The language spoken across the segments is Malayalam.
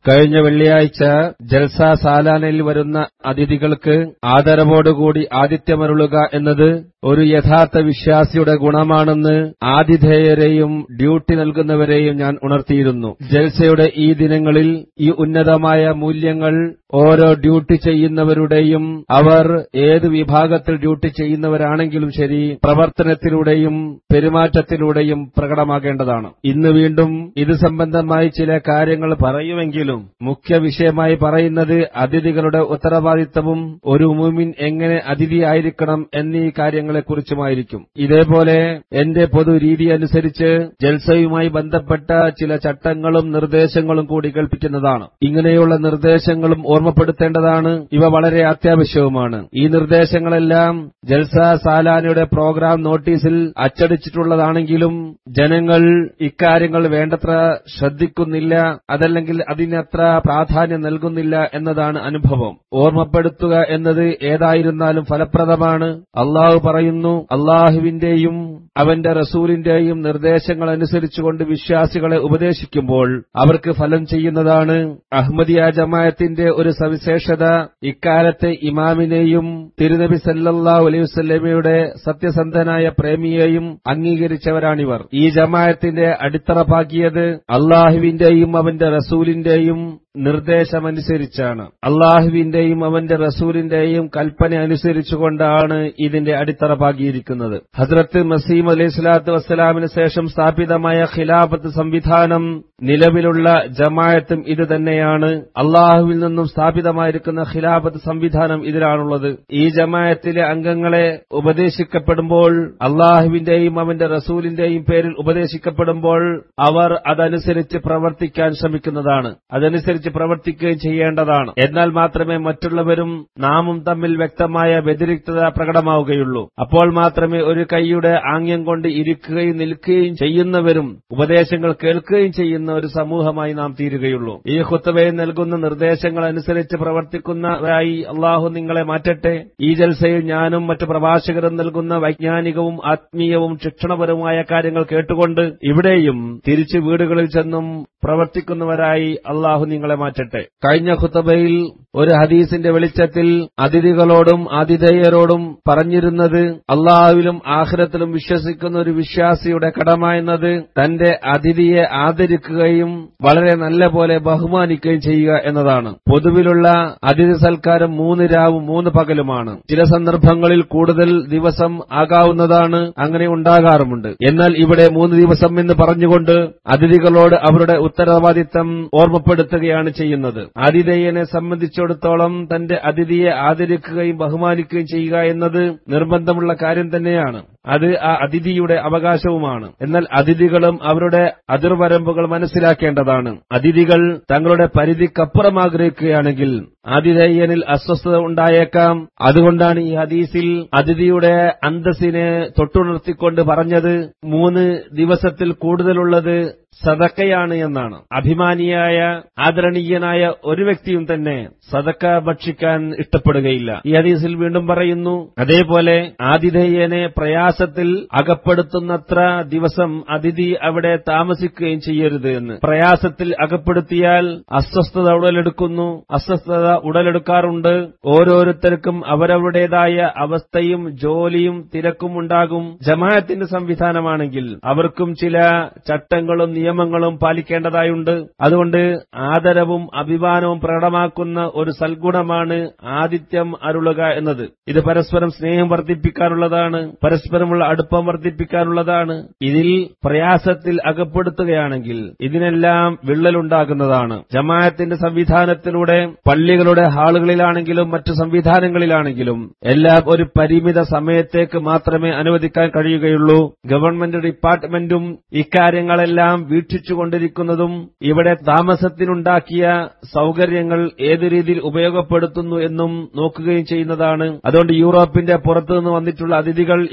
കഴിഞ്ഞ വെള്ളിയാഴ്ച ജൽസ സാലാനയിൽ വരുന്ന അതിഥികൾക്ക് ആദരവോടുകൂടി ആതിഥ്യമരുളുക എന്നത് ഒരു യഥാർത്ഥ വിശ്വാസിയുടെ ഗുണമാണെന്ന് ആതിഥേയരെയും ഡ്യൂട്ടി നൽകുന്നവരെയും ഞാൻ ഉണർത്തിയിരുന്നു ജൽസയുടെ ഈ ദിനങ്ങളിൽ ഈ ഉന്നതമായ മൂല്യങ്ങൾ ഓരോ ഡ്യൂട്ടി ചെയ്യുന്നവരുടെയും അവർ ഏത് വിഭാഗത്തിൽ ഡ്യൂട്ടി ചെയ്യുന്നവരാണെങ്കിലും ശരി പ്രവർത്തനത്തിലൂടെയും പെരുമാറ്റത്തിലൂടെയും പ്രകടമാകേണ്ടതാണ് ഇന്ന് വീണ്ടും ഇത് സംബന്ധമായി ചില കാര്യങ്ങൾ പറയുമെങ്കിലും മുഖ്യ വിഷയമായി പറയുന്നത് അതിഥികളുടെ ഉത്തരവാദിത്തവും ഒരു മുമിൻ എങ്ങനെ അതിഥിയായിരിക്കണം എന്നീ കാര്യങ്ങളെക്കുറിച്ചുമായിരിക്കും ഇതേപോലെ എന്റെ പൊതു രീതി അനുസരിച്ച് ജൽസയുമായി ബന്ധപ്പെട്ട ചില ചട്ടങ്ങളും നിർദ്ദേശങ്ങളും കൂടി കേൾപ്പിക്കുന്നതാണ് ഇങ്ങനെയുള്ള നിർദ്ദേശങ്ങളും ഓർമ്മപ്പെടുത്തേണ്ടതാണ് ഇവ വളരെ അത്യാവശ്യവുമാണ് ഈ നിർദ്ദേശങ്ങളെല്ലാം ജൽസ സാലാനയുടെ പ്രോഗ്രാം നോട്ടീസിൽ അച്ചടിച്ചിട്ടുള്ളതാണെങ്കിലും ജനങ്ങൾ ഇക്കാര്യങ്ങൾ വേണ്ടത്ര ശ്രദ്ധിക്കുന്നില്ല അതല്ലെങ്കിൽ അതിനത്ര പ്രാധാന്യം നൽകുന്നില്ല എന്നതാണ് അനുഭവം ഓർമ്മപ്പെടുത്തുക എന്നത് ഏതായിരുന്നാലും ഫലപ്രദമാണ് അള്ളാഹു പറയുന്നു അള്ളാഹുവിന്റെയും അവന്റെ റസൂലിന്റെയും നിർദ്ദേശങ്ങൾ അനുസരിച്ചുകൊണ്ട് വിശ്വാസികളെ ഉപദേശിക്കുമ്പോൾ അവർക്ക് ഫലം ചെയ്യുന്നതാണ് അഹമ്മദിയ ജമായത്തിന്റെ ഒരു സവിശേഷത ഇക്കാലത്തെ ഇമാമിനെയും തിരുനബി സല്ലല്ലാഹു അലൈഹി വസല്ലമയുടെ സത്യസന്ധനായ പ്രേമിയെയും അംഗീകരിച്ചവരാണിവർ ഈ ജമായത്തിന്റെ അടിത്തറ പാകിയത് അള്ളാഹുവിന്റെയും അവന്റെ റസൂലിന്റെയും നിർദ്ദേശമനുസരിച്ചാണ് അള്ളാഹുവിന്റെയും അവന്റെ റസൂലിന്റെയും കൽപ്പന അനുസരിച്ചുകൊണ്ടാണ് ഇതിന്റെ അടിത്തറ പാകിയിരിക്കുന്നത് ഹസ്രത്ത് മസീം അലൈഹി സ്വലാത്തു വസ്സലാമിന് ശേഷം സ്ഥാപിതമായ ഖിലാഫത്ത് സംവിധാനം നിലവിലുള്ള ജമായത്തും ഇത് തന്നെയാണ് അള്ളാഹുവിൽ നിന്നും സ്ഥാപിതമായിരിക്കുന്ന ഖിലാഫത്ത് സംവിധാനം ഇതിലാണുള്ളത് ഈ ജമായത്തിലെ അംഗങ്ങളെ ഉപദേശിക്കപ്പെടുമ്പോൾ അള്ളാഹുവിന്റെയും അവന്റെ റസൂലിന്റെയും പേരിൽ ഉപദേശിക്കപ്പെടുമ്പോൾ അവർ അതനുസരിച്ച് പ്രവർത്തിക്കാൻ ശ്രമിക്കുന്നതാണ് അതനുസരിച്ച് പ്രവർത്തിക്കുകയും ചെയ്യേണ്ടതാണ് എന്നാൽ മാത്രമേ മറ്റുള്ളവരും നാമും തമ്മിൽ വ്യക്തമായ വ്യതിരിക്തത പ്രകടമാവുകയുള്ളൂ അപ്പോൾ മാത്രമേ ഒരു കൈയുടെ ആംഗ്യം കൊണ്ട് ഇരിക്കുകയും നിൽക്കുകയും ചെയ്യുന്നവരും ഉപദേശങ്ങൾ കേൾക്കുകയും ചെയ്യുന്ന ഒരു സമൂഹമായി നാം തീരുകയുള്ളൂ ഈ ഹുത്തവയിൽ നൽകുന്ന നിർദ്ദേശങ്ങൾ അനുസരിച്ച് പ്രവർത്തിക്കുന്നവരായി അള്ളാഹു നിങ്ങളെ മാറ്റട്ടെ ഈ ജൽസയിൽ ഞാനും മറ്റു പ്രഭാഷകരും നൽകുന്ന വൈജ്ഞാനികവും ആത്മീയവും ശിക്ഷണപരവുമായ കാര്യങ്ങൾ കേട്ടുകൊണ്ട് ഇവിടെയും തിരിച്ചു വീടുകളിൽ ചെന്നും പ്രവർത്തിക്കുന്നവരായി അള്ളാഹു നിങ്ങളെ മാറ്റട്ടെ കഴിഞ്ഞ ഖുത്തബയിൽ ഒരു ഹദീസിന്റെ വെളിച്ചത്തിൽ അതിഥികളോടും ആതിഥേയരോടും പറഞ്ഞിരുന്നത് അള്ളാഹുവിലും ആഹ്രത്തിലും വിശ്വസിക്കുന്ന ഒരു വിശ്വാസിയുടെ കടമ എന്നത് തന്റെ അതിഥിയെ ആദരിക്കുകയും വളരെ നല്ല പോലെ ബഹുമാനിക്കുകയും ചെയ്യുക എന്നതാണ് പൊതുവിലുള്ള അതിഥി സൽക്കാരം മൂന്ന് രാവും മൂന്ന് പകലുമാണ് ചില സന്ദർഭങ്ങളിൽ കൂടുതൽ ദിവസം ആകാവുന്നതാണ് അങ്ങനെ ഉണ്ടാകാറുമുണ്ട് എന്നാൽ ഇവിടെ മൂന്ന് ദിവസം എന്ന് പറഞ്ഞുകൊണ്ട് അതിഥികളോട് അവരുടെ ഉത്തരവാദിത്തം ഓർമ്മപ്പെടുത്തുകയാണ് ചെയ്യുന്നത് ആതിഥേയനെ സംബന്ധിച്ചിടത്തോളം തന്റെ അതിഥിയെ ആദരിക്കുകയും ബഹുമാനിക്കുകയും ചെയ്യുക എന്നത് നിർബന്ധമുള്ള കാര്യം തന്നെയാണ് അത് ആ അതിഥിയുടെ അവകാശവുമാണ് എന്നാൽ അതിഥികളും അവരുടെ അതിർവരമ്പുകൾ മനസ്സിലാക്കേണ്ടതാണ് അതിഥികൾ തങ്ങളുടെ പരിധിക്കപ്പുറം ആഗ്രഹിക്കുകയാണെങ്കിൽ ആതിഥേയനിൽ അസ്വസ്ഥത ഉണ്ടായേക്കാം അതുകൊണ്ടാണ് ഈ ഹദീസിൽ അതിഥിയുടെ അന്തസ്സിനെ തൊട്ടുണർത്തിക്കൊണ്ട് പറഞ്ഞത് മൂന്ന് ദിവസത്തിൽ കൂടുതലുള്ളത് സദക്കയാണ് എന്നാണ് അഭിമാനിയായ ആദരണീയനായ ഒരു വ്യക്തിയും തന്നെ സദക്ക ഭക്ഷിക്കാൻ ഇഷ്ടപ്പെടുകയില്ല ഈ ഹദീസിൽ വീണ്ടും പറയുന്നു അതേപോലെ ആതിഥേയനെ പ്രയാസത്തിൽ അകപ്പെടുത്തുന്നത്ര ദിവസം അതിഥി അവിടെ താമസിക്കുകയും ചെയ്യരുത് എന്ന് പ്രയാസത്തിൽ അകപ്പെടുത്തിയാൽ അസ്വസ്ഥത ഉടലെടുക്കുന്നു അസ്വസ്ഥത ഉടലെടുക്കാറുണ്ട് ഓരോരുത്തർക്കും അവരവരുടേതായ അവസ്ഥയും ജോലിയും തിരക്കും ഉണ്ടാകും ജമാഅത്തിന്റെ സംവിധാനമാണെങ്കിൽ അവർക്കും ചില ചട്ടങ്ങളും നിയമങ്ങളും പാലിക്കേണ്ടതായുണ്ട് അതുകൊണ്ട് ആദരവും അഭിമാനവും പ്രകടമാക്കുന്ന ഒരു സൽഗുണമാണ് ആതിഥ്യം അരുളുക എന്നത് ഇത് പരസ്പരം സ്നേഹം വർദ്ധിപ്പിക്കാനുള്ളതാണ് പരസ്പരമുള്ള അടുപ്പം വർദ്ധിപ്പിക്കാനുള്ളതാണ് ഇതിൽ പ്രയാസത്തിൽ അകപ്പെടുത്തുകയാണെങ്കിൽ ഇതിനെല്ലാം വിള്ളലുണ്ടാകുന്നതാണ് ജമാഅത്തിന്റെ സംവിധാനത്തിലൂടെ പള്ളികളുടെ ഹാളുകളിലാണെങ്കിലും മറ്റു സംവിധാനങ്ങളിലാണെങ്കിലും എല്ലാം ഒരു പരിമിത സമയത്തേക്ക് മാത്രമേ അനുവദിക്കാൻ കഴിയുകയുള്ളൂ ഗവൺമെന്റ് ഡിപ്പാർട്ട്മെന്റും ഇക്കാര്യങ്ങളെല്ലാം വീക്ഷിച്ചുകൊണ്ടിരിക്കുന്നതും ഇവിടെ താമസത്തിനുണ്ടാക്കിയ സൗകര്യങ്ങൾ ഏത് രീതിയിൽ ഉപയോഗപ്പെടുത്തുന്നു എന്നും നോക്കുകയും ചെയ്യുന്നതാണ് അതുകൊണ്ട് യൂറോപ്പിന്റെ പുറത്തുനിന്ന് വന്നിട്ടുള്ള അതിഥികൾ ഇക്കാര്യത്തിൽ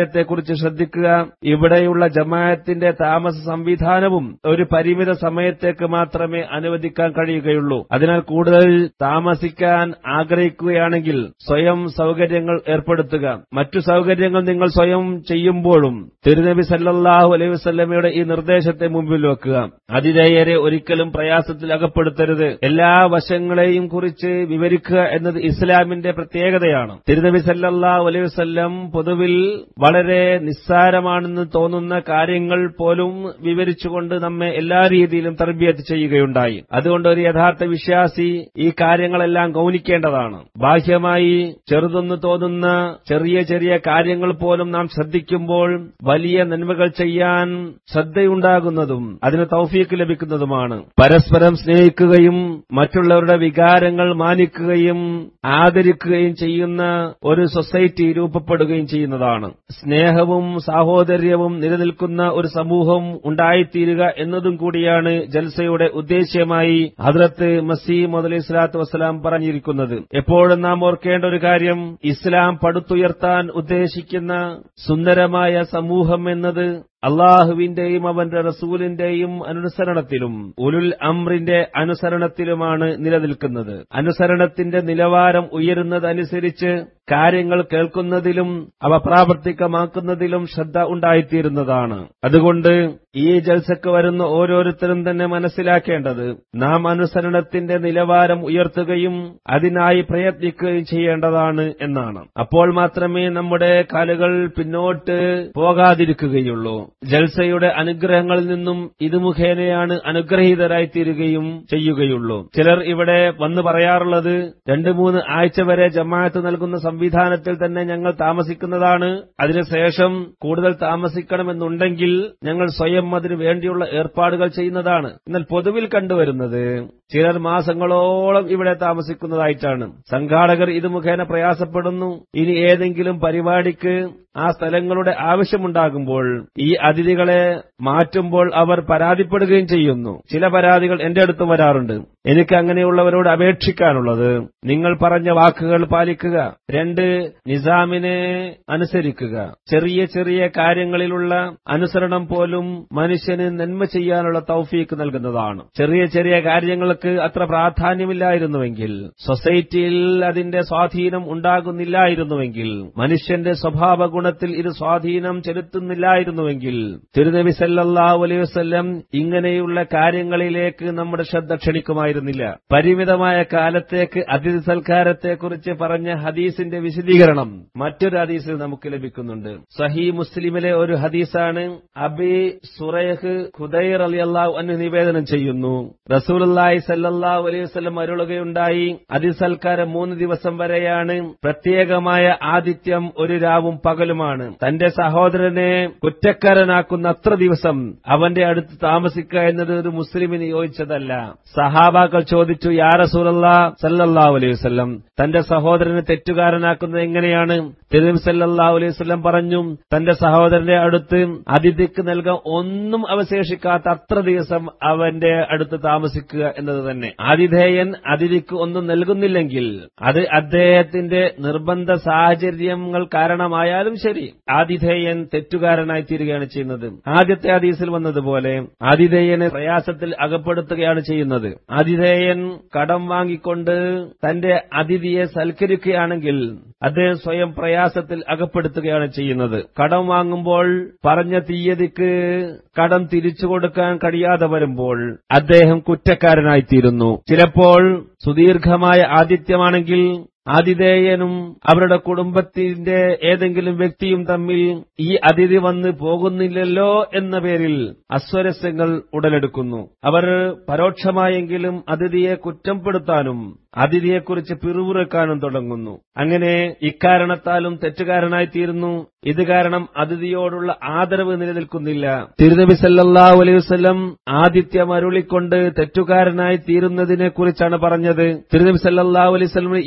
കാര്യത്തെക്കുറിച്ച് ശ്രദ്ധിക്കുക ഇവിടെയുള്ള ജമാഅത്തിന്റെ താമസ സംവിധാനവും ഒരു പരിമിത സമയത്തേക്ക് മാത്രമേ അനുവദിക്കാൻ കഴിയുകയുള്ളൂ അതിനാൽ കൂടുതൽ താമസിക്കാൻ ആഗ്രഹിക്കുകയാണെങ്കിൽ സ്വയം സൗകര്യങ്ങൾ ഏർപ്പെടുത്തുക മറ്റു സൗകര്യങ്ങൾ നിങ്ങൾ സ്വയം ചെയ്യുമ്പോഴും തിരുനബി സല്ലല്ലാഹു അലൈഹി വസല്ലമയുടെ ഈ നിർദ്ദേശത്തെ മുമ്പിൽ വെക്കുക അതിഥേയരെ ഒരിക്കലും പ്രയാസത്തിൽ അകപ്പെടുത്തരുത് എല്ലാ വശങ്ങളെയും കുറിച്ച് വിവരിക്കുക എന്നത് ഇസ്ലാമിന്റെ പ്രത്യേകതയാണ് തിരുനബി സല്ലല്ലാഹു അലൈഹി വസല്ലം പൊതുവിൽ വളരെ നിസ്സാരമാണെന്ന് തോന്നുന്ന കാര്യങ്ങൾ പോലും വിവരിച്ചുകൊണ്ട് നമ്മെ എല്ലാ രീതിയിലും തർബിയത്ത് ചെയ്യുകയുണ്ടായി അതുകൊണ്ട് ഒരു യഥാർത്ഥ വിശ്വാസി ഈ കാര്യങ്ങളെല്ലാം ഗൗനിക്കേണ്ടതാണ് ബാഹ്യമായി ചെറുതെന്ന് തോന്നുന്ന ചെറിയ ചെറിയ കാര്യങ്ങൾ പോലും നാം ശ്രദ്ധിക്കുമ്പോൾ വലിയ നന്മകൾ ചെയ്യാൻ ശ്രദ്ധയുണ്ടാകുന്നതും അതിന് തൗഫീക്ക് ലഭിക്കുന്നതുമാണ് പരസ്പരം സ്നേഹിക്കുകയും മറ്റുള്ളവരുടെ വികാരങ്ങൾ മാനിക്കുകയും ആദരിക്കുകയും ചെയ്യുന്ന ഒരു സൊസൈറ്റി രൂപപ്പെടുകയും ചെയ്യുന്നതാണ് സ്നേഹവും സാഹോദര്യവും നിലനിൽക്കുന്ന ഒരു സമൂഹം ഉണ്ടായിത്തീരുക എന്നതും കൂടിയാണ് ജൽസയുടെ ഉദ്ദേശ്യമായി ഹദ്രത്ത് മസീം അലൈഹി സ്വലാത്തു വസ്സലാം പറഞ്ഞിരിക്കുന്നത് എപ്പോഴും നാം ഓർക്കേണ്ട ഒരു കാര്യം ഇസ്ലാം പടുത്തുയർത്താൻ ഉദ്ദേശിക്കുന്ന സുന്ദരമായ സമൂഹം എന്നത് അള്ളാഹുവിന്റെയും അവന്റെ റസൂലിന്റെയും അനുസരണത്തിലും ഉലുൽ അമ്രിന്റെ അനുസരണത്തിലുമാണ് നിലനിൽക്കുന്നത് അനുസരണത്തിന്റെ നിലവാരം ഉയരുന്നതനുസരിച്ച് കാര്യങ്ങൾ കേൾക്കുന്നതിലും അവ പ്രാവർത്തികമാക്കുന്നതിലും ശ്രദ്ധ ഉണ്ടായിത്തീരുന്നതാണ് അതുകൊണ്ട് ഈ ജൽസക്ക് വരുന്ന ഓരോരുത്തരും തന്നെ മനസ്സിലാക്കേണ്ടത് നാം അനുസരണത്തിന്റെ നിലവാരം ഉയർത്തുകയും അതിനായി പ്രയത്നിക്കുകയും ചെയ്യേണ്ടതാണ് എന്നാണ് അപ്പോൾ മാത്രമേ നമ്മുടെ കാലുകൾ പിന്നോട്ട് പോകാതിരിക്കുകയുള്ളൂ ജൽസയുടെ അനുഗ്രഹങ്ങളിൽ നിന്നും ഇത് മുഖേനയാണ് അനുഗ്രഹീതരായിത്തീരുകയും ചെയ്യുകയുള്ളൂ ചിലർ ഇവിടെ വന്ന് പറയാറുള്ളത് രണ്ടു മൂന്ന് ആഴ്ച വരെ ജമാഅത്ത് നൽകുന്ന സംവിധാനത്തിൽ തന്നെ ഞങ്ങൾ താമസിക്കുന്നതാണ് അതിനുശേഷം കൂടുതൽ താമസിക്കണമെന്നുണ്ടെങ്കിൽ ഞങ്ങൾ സ്വയം അതിനു വേണ്ടിയുള്ള ഏർപ്പാടുകൾ ചെയ്യുന്നതാണ് എന്നാൽ പൊതുവിൽ കണ്ടുവരുന്നത് ചിലർ മാസങ്ങളോളം ഇവിടെ താമസിക്കുന്നതായിട്ടാണ് സംഘാടകർ ഇത് മുഖേന പ്രയാസപ്പെടുന്നു ഇനി ഏതെങ്കിലും പരിപാടിക്ക് ആ സ്ഥലങ്ങളുടെ ആവശ്യമുണ്ടാകുമ്പോൾ ഈ അതിഥികളെ മാറ്റുമ്പോൾ അവർ പരാതിപ്പെടുകയും ചെയ്യുന്നു ചില പരാതികൾ എന്റെ അടുത്ത് വരാറുണ്ട് എനിക്ക് അങ്ങനെയുള്ളവരോട് അപേക്ഷിക്കാനുള്ളത് നിങ്ങൾ പറഞ്ഞ വാക്കുകൾ പാലിക്കുക രണ്ട് നിസാമിനെ അനുസരിക്കുക ചെറിയ ചെറിയ കാര്യങ്ങളിലുള്ള അനുസരണം പോലും മനുഷ്യന് നന്മ ചെയ്യാനുള്ള തൗഫീക്ക് നൽകുന്നതാണ് ചെറിയ ചെറിയ കാര്യങ്ങൾക്ക് അത്ര പ്രാധാന്യമില്ലായിരുന്നുവെങ്കിൽ സൊസൈറ്റിയിൽ അതിന്റെ സ്വാധീനം ഉണ്ടാകുന്നില്ലായിരുന്നുവെങ്കിൽ മനുഷ്യന്റെ സ്വഭാവ ഗുണത്തിൽ ഇത് സ്വാധീനം ചെലുത്തുന്നില്ലായിരുന്നുവെങ്കിൽ തിരുനബി സല്ലല്ലാഹു അലൈഹി വസല്ലം ഇങ്ങനെയുള്ള കാര്യങ്ങളിലേക്ക് നമ്മുടെ ശ്രദ്ധ ക്ഷണിക്കുമായിരുന്നില്ല പരിമിതമായ കാലത്തേക്ക് അതിഥി സൽക്കാരത്തെക്കുറിച്ച് പറഞ്ഞ ഹദീസിന്റെ വിശദീകരണം മറ്റൊരു ഹദീസിൽ നമുക്ക് ലഭിക്കുന്നുണ്ട് സഹി മുസ്ലിമിലെ ഒരു ഹദീസാണ് അബി സുറൈഹ് ഖുദൈർ അലി അള്ളാഹു അന്ന് നിവേദനം ചെയ്യുന്നു റസൂലി സല്ലാഹു അലൈഹി വസ്ലം അരുളുകയുണ്ടായി അതിസൽക്കാരം മൂന്ന് ദിവസം വരെയാണ് പ്രത്യേകമായ ആതിഥ്യം ഒരു രാവും പകലുമാണ് തന്റെ സഹോദരനെ കുറ്റക്കാരനാക്കുന്ന അത്ര ദിവസം അവന്റെ അടുത്ത് താമസിക്കുക എന്നത് ഒരു മുസ്ലിമിന് യോജിച്ചതല്ല സഹാബാക്കൾ ചോദിച്ചു യാ റസൂലല്ലാ സല്ലല്ലാഹു അലൈഹി വസല്ലം തന്റെ സഹോദരനെ തെറ്റുകാരനാക്കുന്നത് എങ്ങനെയാണ് തിരുനബി സല്ലല്ലാഹു അലൈഹി വസല്ലം പറഞ്ഞു തന്റെ സഹോദരന്റെ അടുത്ത് അതിഥിക്ക് നൽകാൻ ഒന്നും അവശേഷിക്കാത്ത അത്ര ദിവസം അവന്റെ അടുത്ത് താമസിക്കുക എന്നത് തന്നെ ആതിഥേയൻ അതിഥിക്ക് ഒന്നും നൽകുന്നില്ലെങ്കിൽ അത് അദ്ദേഹത്തിന്റെ നിർബന്ധ സാഹചര്യങ്ങൾ കാരണമായാലും ശരി ആതിഥേയൻ തെറ്റുകാരനായി തീരുകയാണ് ചെയ്യുന്നത് ആദ്യത്തെ ഹദീസിൽ വന്നതുപോലെ ആതിഥേയനെ പ്രയാസത്തിൽ അകപ്പെടുത്തുകയാണ് ചെയ്യുന്നത് ആതിഥേയൻ കടം വാങ്ങിക്കൊണ്ട് തന്റെ അതിഥിയെ സൽക്കരിക്കുകയാണെങ്കിൽ അദ്ദേഹം സ്വയം പ്രയാസത്തിൽ അകപ്പെടുത്തുകയാണ് ചെയ്യുന്നത് കടം വാങ്ങുമ്പോൾ പറഞ്ഞ തീയതിക്ക് കടം തിരിച്ചു കൊടുക്കാൻ കഴിയാതെ വരുമ്പോൾ അദ്ദേഹം കുറ്റക്കാരനായിത്തീരുന്നു ചിലപ്പോൾ സുദീർഘമായ ആതിഥ്യമാണെങ്കിൽ ആതിഥേയനും അവരുടെ കുടുംബത്തിന്റെ ഏതെങ്കിലും വ്യക്തിയും തമ്മിൽ ഈ അതിഥി വന്ന് പോകുന്നില്ലല്ലോ എന്ന പേരിൽ അസ്വരസ്യങ്ങൾ ഉടലെടുക്കുന്നു അവർ പരോക്ഷമായെങ്കിലും അതിഥിയെ കുറ്റപ്പെടുത്താനും അതിഥിയെക്കുറിച്ച് പിറുപിറുക്കാനും തുടങ്ങുന്നു അങ്ങനെ ഇക്കാരണത്താലും തെറ്റുകാരനായിത്തീരുന്നു ഇത് കാരണം അതിഥിയോടുള്ള ആദരവ് നിലനിൽക്കുന്നില്ല തിരുനബി സല്ലല്ലാഹു അലൈഹി വസല്ലം ആദിത്യം അരുളിക്കൊണ്ട് തെറ്റുകാരനായി തീരുന്നതിനെ കുറിച്ചാണ് പറഞ്ഞത് തിരുനബി സല്ലല്ലാഹു അലൈഹി വസല്ലം ഈ ഒരു നിർദ്ദേശം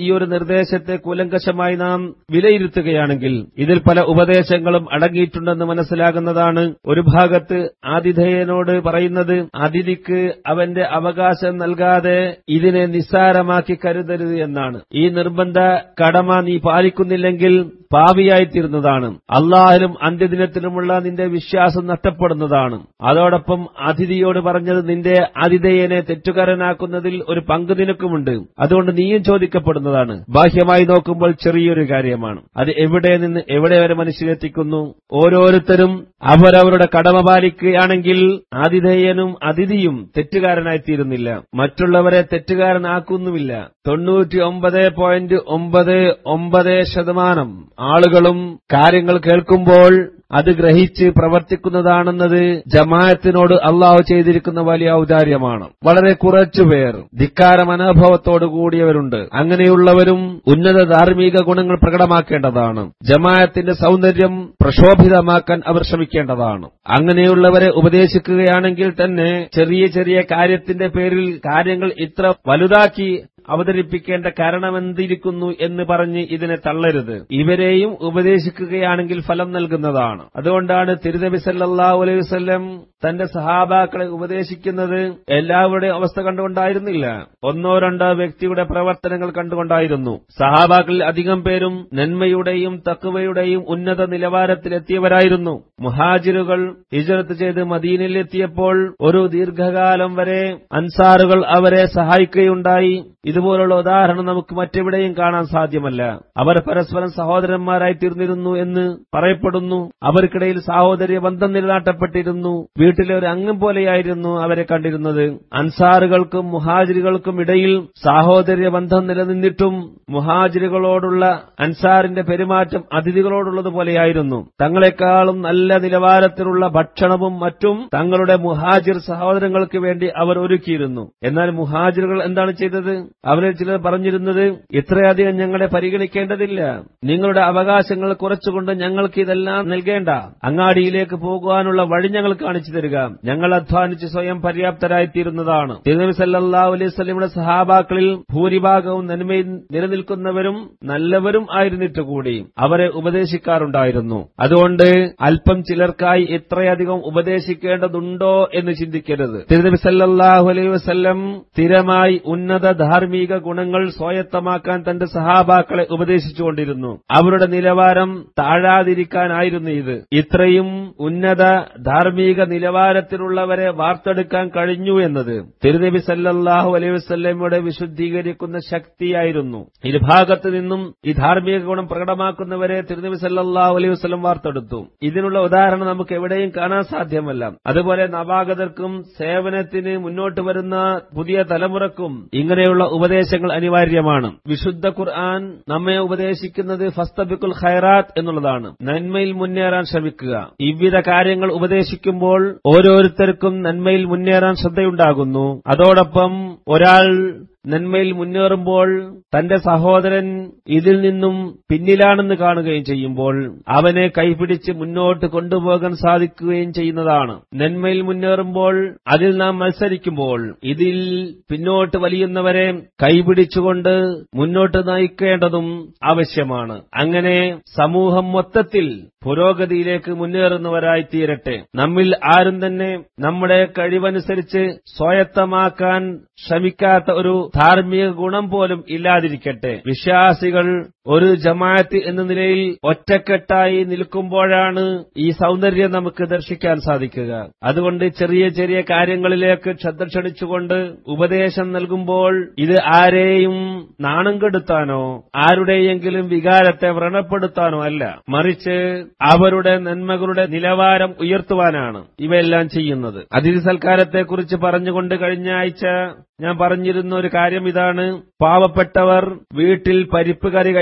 ഉപദേശത്തെ കൂലങ്കശമായി നാം വിലയിരുത്തുകയാണെങ്കിൽ ഇതിൽ പല ഉപദേശങ്ങളും അടങ്ങിയിട്ടുണ്ടെന്ന് മനസ്സിലാകുന്നതാണ് ഒരു ഭാഗത്ത് ആതിഥേയനോട് പറയുന്നത് അതിഥിക്ക് അവന്റെ അവകാശം നൽകാതെ ഇതിനെ നിസ്സാരമാക്കി കരുതരുത് എന്നാണ് ഈ നിർബന്ധ കടമ നീ പാലിക്കുന്നില്ലെങ്കിൽ പാവിയായിത്തീരുന്നതാണ് അള്ളാഹിലും അന്ത്യദിനത്തിലുമുള്ള നിന്റെ വിശ്വാസം നഷ്ടപ്പെടുന്നതാണ് അതോടൊപ്പം അതിഥിയോട് പറഞ്ഞത് നിന്റെ ആതിഥേയനെ തെറ്റുകാരനാക്കുന്നതിൽ ഒരു പങ്ക് നിനക്കുമുണ്ട് അതുകൊണ്ട് നീയും ചോദിക്കപ്പെടുന്നതാണ് ബാഹ്യമായി നോക്കുമ്പോൾ ചെറിയൊരു കാര്യമാണ് അത് എവിടെ നിന്ന് എവിടെ വരെ മനുഷ്യരെത്തിക്കുന്നു ഓരോരുത്തരും അവരവരുടെ കടമ പാലിക്കുകയാണെങ്കിൽ ആതിഥേയനും അതിഥിയും തെറ്റുകാരനായിത്തീരുന്നില്ല മറ്റുള്ളവരെ തെറ്റുകാരനാക്കുന്നുമില്ല തൊണ്ണൂറ്റി ഒമ്പത് പോയിന്റ് ഒമ്പത് ഒമ്പത് ശതമാനം ആളുകളും കാര്യങ്ങൾ കേൾക്കുമ്പോൾ അത് ഗ്രഹിച്ച് പ്രവർത്തിക്കുന്നതാണെന്നത് ജമായത്തിനോട് അള്ളാഹു ചെയ്തിരിക്കുന്ന വലിയ ഔദാര്യമാണ് വളരെ കുറച്ചുപേർ ധിക്കാര മനോഭാവത്തോടു കൂടിയവരുണ്ട് അങ്ങനെയുള്ളവരും ഉന്നത ധാർമ്മിക ഗുണങ്ങൾ പ്രകടമാക്കേണ്ടതാണ് ജമായത്തിന്റെ സൗന്ദര്യം പ്രക്ഷോഭിതമാക്കാൻ അവർ ശ്രമിക്കേണ്ടതാണ് അങ്ങനെയുള്ളവരെ ഉപദേശിക്കുകയാണെങ്കിൽ തന്നെ ചെറിയ ചെറിയ കാര്യത്തിന്റെ പേരിൽ കാര്യങ്ങൾ ഇത്ര വലുതാക്കി അവതരിപ്പിക്കേണ്ട കാരണമെന്തിരിക്കുന്നു എന്ന് പറഞ്ഞ് ഇതിനെ തള്ളരുത് ഇവരെയും ഉപദേശിക്കുകയാണെങ്കിൽ ഫലം നൽകുന്നതാണ് അതുകൊണ്ടാണ് തിരുനബി സല്ലല്ലാഹു അലൈഹി വസല്ലം തന്റെ സഹാബാക്കളെ ഉപദേശിക്കുന്നത് എല്ലാവരുടെയും അവസ്ഥ കണ്ടുകൊണ്ടായിരുന്നില്ല ഒന്നോ രണ്ടോ വ്യക്തിയുടെ പ്രവർത്തനങ്ങൾ കണ്ടുകൊണ്ടായിരുന്നു സഹാബാക്കളിൽ അധികം പേരും നന്മയുടെയും തക്കുവയുടെയും ഉന്നത നിലവാരത്തിലെത്തിയവരായിരുന്നു മുഹാജിറുകൾ ഹിജറത്ത് ചെയ്ത് മദീനയിലെത്തിയപ്പോൾ ഒരു ദീർഘകാലം വരെ അൻസാറുകൾ അവരെ സഹായിക്കുകയുണ്ടായി ഇതുപോലുള്ള ഉദാഹരണം നമുക്ക് മറ്റെവിടെയും കാണാൻ സാധ്യമല്ല അവർ പരസ്പരം സഹോദരന്മാരായി തീർന്നിരുന്നു എന്ന് പറയപ്പെടുന്നു അവർക്കിടയിൽ സാഹോദര്യ ബന്ധം നിലനാട്ടപ്പെട്ടിരുന്നു വീട്ടിലെ ഒരു അംഗം പോലെയായിരുന്നു അവരെ കണ്ടിരുന്നത് അൻസാറുകൾക്കും മുഹാജിറുകൾക്കും ഇടയിൽ സാഹോദര്യ ബന്ധം നിലനിന്നിട്ടും മുഹാജിറുകളോടുള്ള അൻസാറിന്റെ പെരുമാറ്റം അതിഥികളോടുള്ളതുപോലെയായിരുന്നു തങ്ങളെക്കാളും നല്ല നിലവാരത്തിലുള്ള ഭക്ഷണവും മറ്റും തങ്ങളുടെ മുഹാജിർ സഹോദരങ്ങൾക്ക് വേണ്ടി അവർ ഒരുക്കിയിരുന്നു എന്നാൽ മുഹാജിറുകൾ എന്താണ് ചെയ്തത് അവരിൽ ചിലർ പറഞ്ഞിരുന്നത് ഇത്രയധികം ഞങ്ങളെ പരിഗണിക്കേണ്ടതില്ല നിങ്ങളുടെ അവകാശങ്ങൾ കുറച്ചുകൊണ്ട് ഞങ്ങൾക്ക് ഇതെല്ലാം നൽകേണ്ട അങ്ങാടിയിലേക്ക് പോകുവാനുള്ള വഴി ഞങ്ങൾ കാണിച്ചു തരിക ഞങ്ങൾ അധ്വാനിച്ച് സ്വയം പര്യാപ്തരായിത്തീരുന്നതാണ് തിരുനബി സല്ലല്ലാഹു അലൈഹി വസല്ലമയുടെ സഹാബാക്കളിൽ ഭൂരിഭാഗവും നന്മയിൽ നിലനിൽക്കുന്നവരും നല്ലവരും ആയിരുന്നിട്ട് കൂടി അവരെ ഉപദേശിക്കാറുണ്ടായിരുന്നു അതുകൊണ്ട് അല്പം ചിലർക്കായി ഇത്രയധികം ഉപദേശിക്കേണ്ടതുണ്ടോ എന്ന് ചിന്തിക്കരുത് തിരുനബി സല്ലല്ലാഹു അലൈഹി വസല്ലം സ്ഥിരമായി ഉന്നത ധാർമ്മിക ഗുണങ്ങൾ സ്വായത്തമാക്കാൻ തന്റെ സഹാബാക്കളെ ഉപദേശിച്ചുകൊണ്ടിരുന്നു അവരുടെ നിലവാരം താഴാതിരിക്കാനായിരുന്നു ഇത് ഇത്രയും ഉന്നത ധാർമ്മിക നിലവാരത്തിലുള്ളവരെ വാർത്തെടുക്കാൻ കഴിഞ്ഞു എന്നത് തിരുനബി സല്ലല്ലാഹു അലൈഹി വസല്ലമയുടെ വിശുദ്ധീകരിക്കുന്ന ശക്തിയായിരുന്നു ഇരുഭാഗത്ത് നിന്നും ഈ ധാർമ്മിക ഗുണം പ്രകടമാക്കുന്നവരെ തിരുനബി സല്ലല്ലാഹു അലൈഹി വസല്ലം വാർത്തെടുത്തു ഇതിനുള്ള ഉദാഹരണം നമുക്ക് എവിടെയും കാണാൻ സാധ്യമല്ല അതുപോലെ നവാഗതർക്കും സേവനത്തിന് മുന്നോട്ട് വരുന്ന പുതിയ തലമുറക്കും ഇങ്ങനെയുള്ള ഉപദേശങ്ങൾ അനിവാര്യമാണ് വിശുദ്ധ ഖുർആൻ നമ്മെ ഉപദേശിക്കുന്നത് ഫസ്തബിക്കുൽ ഖൈറാത്ത് എന്നുള്ളതാണ് നന്മയിൽ മുന്നേറാൻ ശ്രമിക്കുക വിവിധ കാര്യങ്ങൾ ഉപദേശിക്കുമ്പോൾ ഓരോരുത്തർക്കും നന്മയിൽ മുന്നേറാൻ ശ്രദ്ധയുണ്ടാകുന്നു അതോടൊപ്പം ഒരാൾ നന്മയിൽ മുന്നേറുമ്പോൾ തന്റെ സഹോദരൻ ഇതിൽ നിന്നും പിന്നിലാണെന്ന് കാണുകയും ചെയ്യുമ്പോൾ അവനെ കൈപിടിച്ച് മുന്നോട്ട് കൊണ്ടുപോകാൻ സാധിക്കുകയും ചെയ്യുന്നതാണ് നന്മയിൽ മുന്നേറുമ്പോൾ അതിൽ നാം മത്സരിക്കുമ്പോൾ ഇതിൽ പിന്നോട്ട് വലിയുന്നവരെ കൈപിടിച്ചുകൊണ്ട് മുന്നോട്ട് നയിക്കേണ്ടതും ആവശ്യമാണ് അങ്ങനെ സമൂഹം മൊത്തത്തിൽ പുരോഗതിയിലേക്ക് മുന്നേറുന്നവരായി തീരട്ടെ നമ്മിൽ ആരും തന്നെ നമ്മുടെ കഴിവനുസരിച്ച് സ്വായത്തമാക്കാൻ ശ്രമിക്കാത്ത ഒരു ധാർമ്മിക ഗുണം പോലും ഇല്ലാതിരിക്കട്ടെ വിശ്വാസികൾ ഒരു ജമാഅത്ത് എന്ന നിലയിൽ ഒറ്റക്കെട്ടായി നിൽക്കുമ്പോഴാണ് ഈ സൗന്ദര്യം നമുക്ക് ദർശിക്കാൻ സാധിക്കുക അതുകൊണ്ട് ചെറിയ ചെറിയ കാര്യങ്ങളിലേക്ക് ശ്രദ്ധ ക്ഷണിച്ചുകൊണ്ട് ഉപദേശം നൽകുമ്പോൾ ഇത് ആരെയും നാണം കെടുത്താനോ ആരുടെയെങ്കിലും വികാരത്തെ വ്രണപ്പെടുത്താനോ അല്ല മറിച്ച് അവരുടെ നന്മകളുടെ നിലവാരം ഉയർത്തുവാനാണ് ഇവയെല്ലാം ചെയ്യുന്നത് അതിഥി സൽക്കാരത്തെക്കുറിച്ച് പറഞ്ഞുകൊണ്ട് കഴിഞ്ഞ ആഴ്ച ഞാൻ പറഞ്ഞിരുന്ന ഒരു കാര്യം ഇതാണ് പാവപ്പെട്ടവർ വീട്ടിൽ പരിപ്പ് കറി കഴിക്കും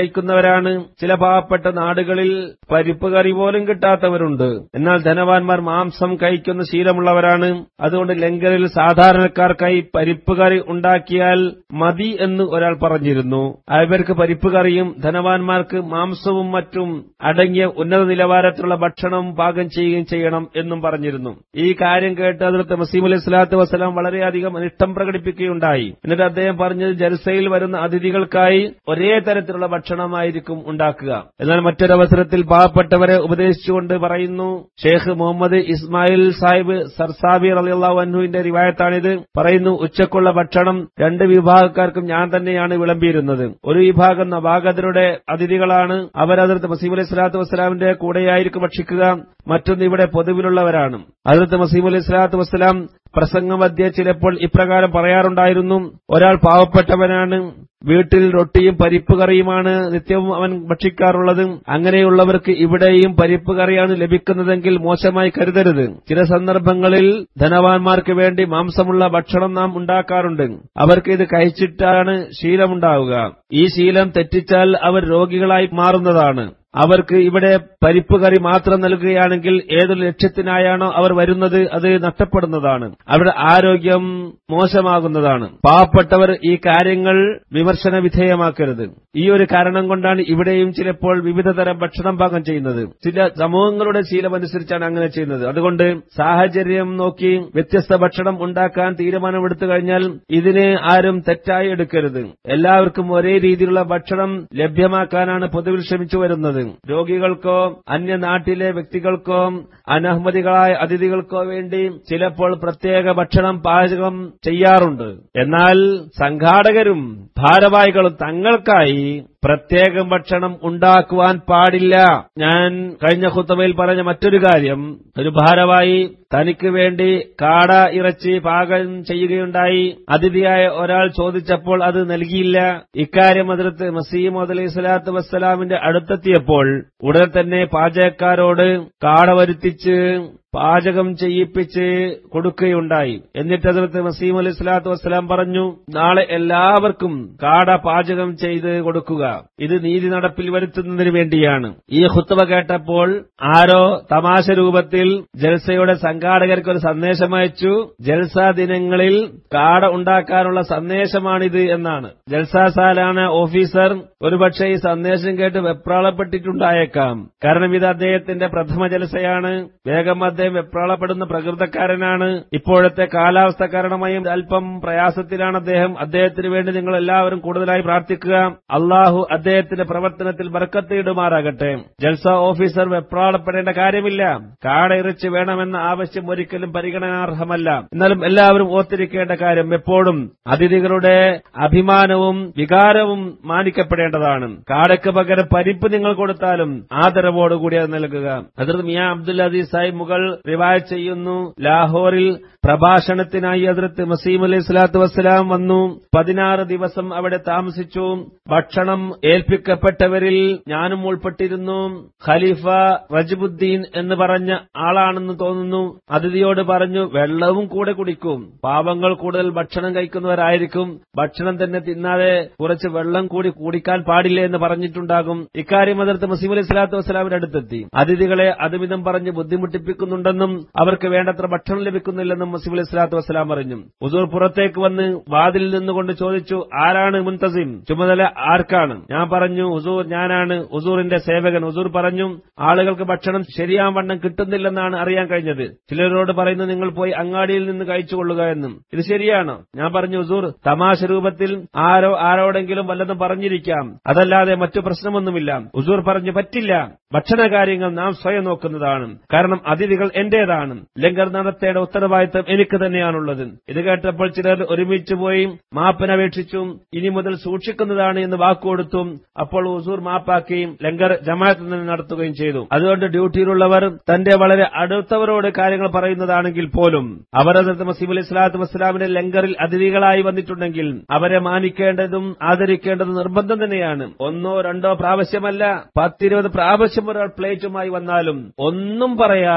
കഴിക്കുന്നവരാണ് ചില പാവപ്പെട്ട നാടുകളിൽ പരിപ്പ് കറി പോലും കിട്ടാത്തവരുണ്ട് എന്നാൽ ധനവാന്മാർ മാംസം കഴിക്കുന്ന ശീലമുള്ളവരാണ് അതുകൊണ്ട് ലങ്കറിൽ സാധാരണക്കാർക്കായി പരിപ്പ് കറി ഉണ്ടാക്കിയാൽ മതി എന്ന് ഒരാൾ പറഞ്ഞിരുന്നു അവർക്ക് പരിപ്പ് കറിയും ധനവാന്മാർക്ക് മാംസവും മറ്റും അടങ്ങിയ ഉന്നത നിലവാരത്തിലുള്ള ഭക്ഷണം പാകം ചെയ്യുകയും ചെയ്യണം എന്നും പറഞ്ഞിരുന്നു ഈ കാര്യം കേട്ട് അതിർത്ത് മസീം അലൈഹി സ്വലാത്തു വസ്സലാം വളരെയധികം അനിഷ്ടം പ്രകടിപ്പിക്കുകയുണ്ടായി എന്നിട്ട് അദ്ദേഹം പറഞ്ഞത് ജൽസയിൽ വരുന്ന അതിഥികൾക്കായി ഒരേ തരത്തിലുള്ള ഭക്ഷണമായിരിക്കും ഉണ്ടാക്കുക എന്നാൽ മറ്റൊരവസരത്തിൽ പാവപ്പെട്ടവരെ ഉപദേശിച്ചുകൊണ്ട് പറയുന്നു ഷേഖ് മുഹമ്മദ് ഇസ്മായിൽ സാഹിബ് സർസാബി റളിയല്ലാഹു അൻഹുവിന്റെ റിവായത്താണിത് പറയുന്നു ഉച്ചക്കുള്ള ഭക്ഷണം രണ്ട് വിഭാഗക്കാർക്കും ഞാൻ തന്നെയാണ് വിളമ്പിയിരുന്നത് ഒരു വിഭാഗം നവാഗതരുടെ അതിഥികളാണ് അവരതിർത്ത് മസീം അലൈഹി സ്വലാത്തു വസ്സലാമിന്റെ കൂടെയായിരിക്കും ഭക്ഷിക്കുക മറ്റൊന്ന് ഇവിടെ പൊതുവിലുള്ളവരാണ് അതിർത്ത് മസീം അലൈഹി സ്വലാത്തു വസ്സലാം പ്രസംഗമധ്യ ചിലപ്പോൾ ഇപ്രകാരം പറയാറുണ്ടായിരുന്നു ഒരാൾ പാവപ്പെട്ടവനാണ് വീട്ടിൽ റൊട്ടിയും പരിപ്പ് കറിയുമാണ് നിത്യവും അവൻ ഭക്ഷിക്കാറുള്ളത് അങ്ങനെയുള്ളവർക്ക് ഇവിടെയും പരിപ്പ് കറിയാണ് ലഭിക്കുന്നതെങ്കിൽ മോശമായി കരുതരുത് ചില സന്ദർഭങ്ങളിൽ ധനവാന്മാർക്ക് വേണ്ടി മാംസമുള്ള ഭക്ഷണം നാം ഉണ്ടാക്കാറുണ്ട് അവർക്ക് ഇത് കഴിച്ചിട്ടാണ് ശീലമുണ്ടാവുക ഈ ശീലം തെറ്റിച്ചാൽ അവർ രോഗികളായി മാറുന്നതാണ് അവർക്ക് ഇവിടെ പരിപ്പ് കറി മാത്രം നൽകുകയാണെങ്കിൽ ഏതൊരു ലക്ഷ്യത്തിനായാണോ അവർ വരുന്നത് അത് നഷ്ടപ്പെടുന്നതാണ് അവരുടെ ആരോഗ്യം മോശമാകുന്നതാണ് പാവപ്പെട്ടവർ ഈ കാര്യങ്ങൾ വിമർശന വിധേയമാക്കരുത് ഈ ഒരു കാരണം കൊണ്ടാണ് ഇവിടെയും ചിലപ്പോൾ വിവിധ തരം ഭക്ഷണം പാകം ചെയ്യുന്നത് ചില സമൂഹങ്ങളുടെ ശീലമനുസരിച്ചാണ് അങ്ങനെ ചെയ്യുന്നത് അതുകൊണ്ട് സാഹചര്യം നോക്കി വ്യത്യസ്ത ഭക്ഷണം ഉണ്ടാക്കാൻ തീരുമാനമെടുത്തു കഴിഞ്ഞാൽ ഇതിനെ ആരും തെറ്റായി എടുക്കരുത് എല്ലാവർക്കും ഒരേ രീതിയിലുള്ള ഭക്ഷണം ലഭ്യമാക്കാനാണ് പൊതുവിൽ ശ്രമിച്ചു വരുന്നത് രോഗികൾക്കോ അന്യനാട്ടിലെ വ്യക്തികൾക്കോ അനഹമ്മതികളായ അതിഥികൾക്കോ വേണ്ടി ചിലപ്പോൾ പ്രത്യേക ഭക്ഷണം പാചകം ചെയ്യാറുണ്ട് എന്നാൽ സംഘാടകരും ഭാരവാഹികളും തങ്ങൾക്കായി പ്രത്യേകം ഭക്ഷണം ഉണ്ടാക്കുവാൻ പാടില്ല ഞാൻ കഴിഞ്ഞ ഖുത്തബയിൽ പറഞ്ഞ മറ്റൊരു കാര്യം ഒരു ഭാരവായി തനിക്ക് വേണ്ടി കാട ഇറച്ചി പാകം ചെയ്യുകയുണ്ടായി അതിഥിയായ ഒരാൾ ചോദിച്ചപ്പോൾ അത് നൽകിയില്ല ഇക്കാര്യം അതിർത്ത് മസീമോദ് അലൈഹി സ്വലാത്തു വസ്സലാമിന്റെ അടുത്തെത്തിയപ്പോൾ ഉടൻ തന്നെ പാചകക്കാരോട് കാട വരുത്തിച്ച് പാചകം ചെയ്യിപ്പിച്ച് കൊടുക്കുകയുണ്ടായി എന്നിട്ട് അതിർത്ത് മസീം അലൈഹി സ്വലാത്തു വസ്സലാം പറഞ്ഞു നാളെ എല്ലാവർക്കും കാട പാചകം ചെയ്ത് കൊടുക്കുക ഇത് നീതി നടപ്പിൽ വരുത്തുന്നതിന് വേണ്ടിയാണ് ഈ ഹുത്തുവ കേട്ടപ്പോൾ ആരോ തമാശ രൂപത്തിൽ ജൽസയുടെ സംഘാടകർക്ക് ഒരു സന്ദേശം അയച്ചു ജൽസ ദിനങ്ങളിൽ കാട ഉണ്ടാക്കാനുള്ള സന്ദേശമാണിത് എന്നാണ് ജൽസാസാലാണ് ഓഫീസർ ഒരുപക്ഷെ ഈ സന്ദേശം കേട്ട് വെപ്രാളപ്പെട്ടിട്ടുണ്ടായേക്കാം കാരണം ഇത് അദ്ദേഹത്തിന്റെ പ്രഥമ ജലസയാണ് വേഗം അദ്ദേഹം വെപ്രാളപ്പെടുന്ന പ്രകൃതക്കാരനാണ് ഇപ്പോഴത്തെ കാലാവസ്ഥ കാരണമായും അല്പം പ്രയാസത്തിലാണ് അദ്ദേഹം അദ്ദേഹത്തിന് വേണ്ടി നിങ്ങൾ എല്ലാവരും കൂടുതലായി പ്രാർത്ഥിക്കുക അള്ളാഹു അദ്ദേഹത്തിന്റെ പ്രവർത്തനത്തിൽ ബർക്കത്തിയിടുമാറാകട്ടെ ജൽസ ഓഫീസർ വെപ്രാളപ്പെടേണ്ട കാര്യമില്ല കാട ഇറച്ചി വേണമെന്ന ആവശ്യം ഒരിക്കലും പരിഗണനാർഹമല്ല എന്നാലും എല്ലാവരും ഓർത്തിരിക്കേണ്ട കാര്യം എപ്പോഴും അതിഥികളുടെ അഭിമാനവും വികാരവും മാനിക്കപ്പെടേണ്ടതാണ് കാടയ്ക്ക് പകരം പരിപ്പ് നിങ്ങൾ കൊടുത്താലും ആദരവോടുകൂടി അത് നൽകുക അതിർത്ത് മിയാ അബ്ദുൽ അസീസ് സാഹിബ് മുകൾ റിവായ് ചെയ്യുന്നു ലാഹോറിൽ പ്രഭാഷണത്തിനായി അതിർത്ത് മസീം അലൈഹി സ്വലാത്തു വസ്സലാം വന്നു പതിനാറ് ദിവസം അവിടെ താമസിച്ചു ഭക്ഷണം ഏൽപ്പിക്കപ്പെട്ടവരിൽ ഞാനും ഉൾപ്പെട്ടിരുന്നു ഖലീഫ റജബുദ്ദീൻ എന്ന് പറഞ്ഞ ആളാണെന്ന് തോന്നുന്നു അതിഥിയോട് പറഞ്ഞു വെള്ളവും കൂടെ കുടിക്കും പാവങ്ങൾ കൂടുതൽ ഭക്ഷണം കഴിക്കുന്നവരായിരിക്കും ഭക്ഷണം തന്നെ തിന്നാതെ കുറച്ച് വെള്ളം കൂടി കുടിക്കാൻ പാടില്ല എന്ന് പറഞ്ഞിട്ടുണ്ടാകും ഇക്കാര്യം അതിർത്ത് മസീം അലൈഹി സ്വലാത്തു വസ്സലാമിന്റെ അടുത്തെത്തി അതിഥികളെ അതുമിതം പറഞ്ഞ് ബുദ്ധിമുട്ടിപ്പിക്കുന്നുണ്ടെന്നും അവർക്ക് വേണ്ടത്ര ഭക്ഷണം ലഭിക്കുന്നില്ലെന്നും മസീം അലൈഹി സ്വലാത്തു വസ്സലാം പറഞ്ഞു ഉസൂർ പുറത്തേക്ക് വന്ന് വാതിലിൽ നിന്നുകൊണ്ട് ചോദിച്ചു ആരാണ് മുൻതസിം ചുമതല ആർക്കാണ് ഞാൻ പറഞ്ഞു ഉസൂർ ഞാനാണ് ഉസൂറിന്റെ സേവകൻ ഉസൂർ പറഞ്ഞു ആളുകൾക്ക് ഭക്ഷണം ശരിയാവണ്ണം കിട്ടുന്നില്ലെന്നാണ് അറിയാൻ കഴിഞ്ഞത് ചിലരോട് പറയുന്നു നിങ്ങൾ പോയി അങ്ങാടിയിൽ നിന്ന് കഴിച്ചുകൊള്ളുക എന്നും ഇത് ശരിയാണോ ഞാൻ പറഞ്ഞു ഉസൂർ തമാശ രൂപത്തിൽ ആരോ ആരോടെങ്കിലും വല്ലതും പറഞ്ഞിരിക്കാം അതല്ലാതെ മറ്റു പ്രശ്നമൊന്നുമില്ല ഉസൂർ പറഞ്ഞു പറ്റില്ല ഭക്ഷണ കാര്യങ്ങൾ നാം സ്വയം നോക്കുന്നതാണ് കാരണം അതിഥികൾ എന്റേതാണ് ലങ്കർ നടത്തേണ്ട ഉത്തരവാദിത്തം എനിക്ക് തന്നെയാണുള്ളത് ഇത് കേട്ടപ്പോൾ ചിലർ ഒരുമിച്ച് പോയി മാപ്പനപേക്ഷിച്ചും ഇനി മുതൽ സൂക്ഷിക്കുന്നതാണ് എന്ന് വാക്കുകൊടുത്തും അപ്പോൾ ഉസൂർ മാപ്പാക്കുകയും ലങ്കർ ജമാഅത്ത് നിന്ന് നടത്തുകയും ചെയ്തു അതുകൊണ്ട് ഡ്യൂട്ടിയിലുള്ളവർ തന്റെ വളരെ അടുത്തവരോട് കാര്യങ്ങൾ പറയുന്നതാണെങ്കിൽ പോലും അവരത് മസീബ് അലി സ്വലാത്തു വസ്സലാമിന്റെ ലങ്കറിൽ അതിഥികളായി വന്നിട്ടുണ്ടെങ്കിൽ അവരെ മാനിക്കേണ്ടതും ആദരിക്കേണ്ടതും നിർബന്ധം തന്നെയാണ് ഒന്നോ രണ്ടോ പ്രാവശ്യമല്ല പത്തിരുപത് പ്രാവശ്യം ഒരാൾ പ്ലേറ്റുമായി വന്നാലും ഒന്നും പറയാതെ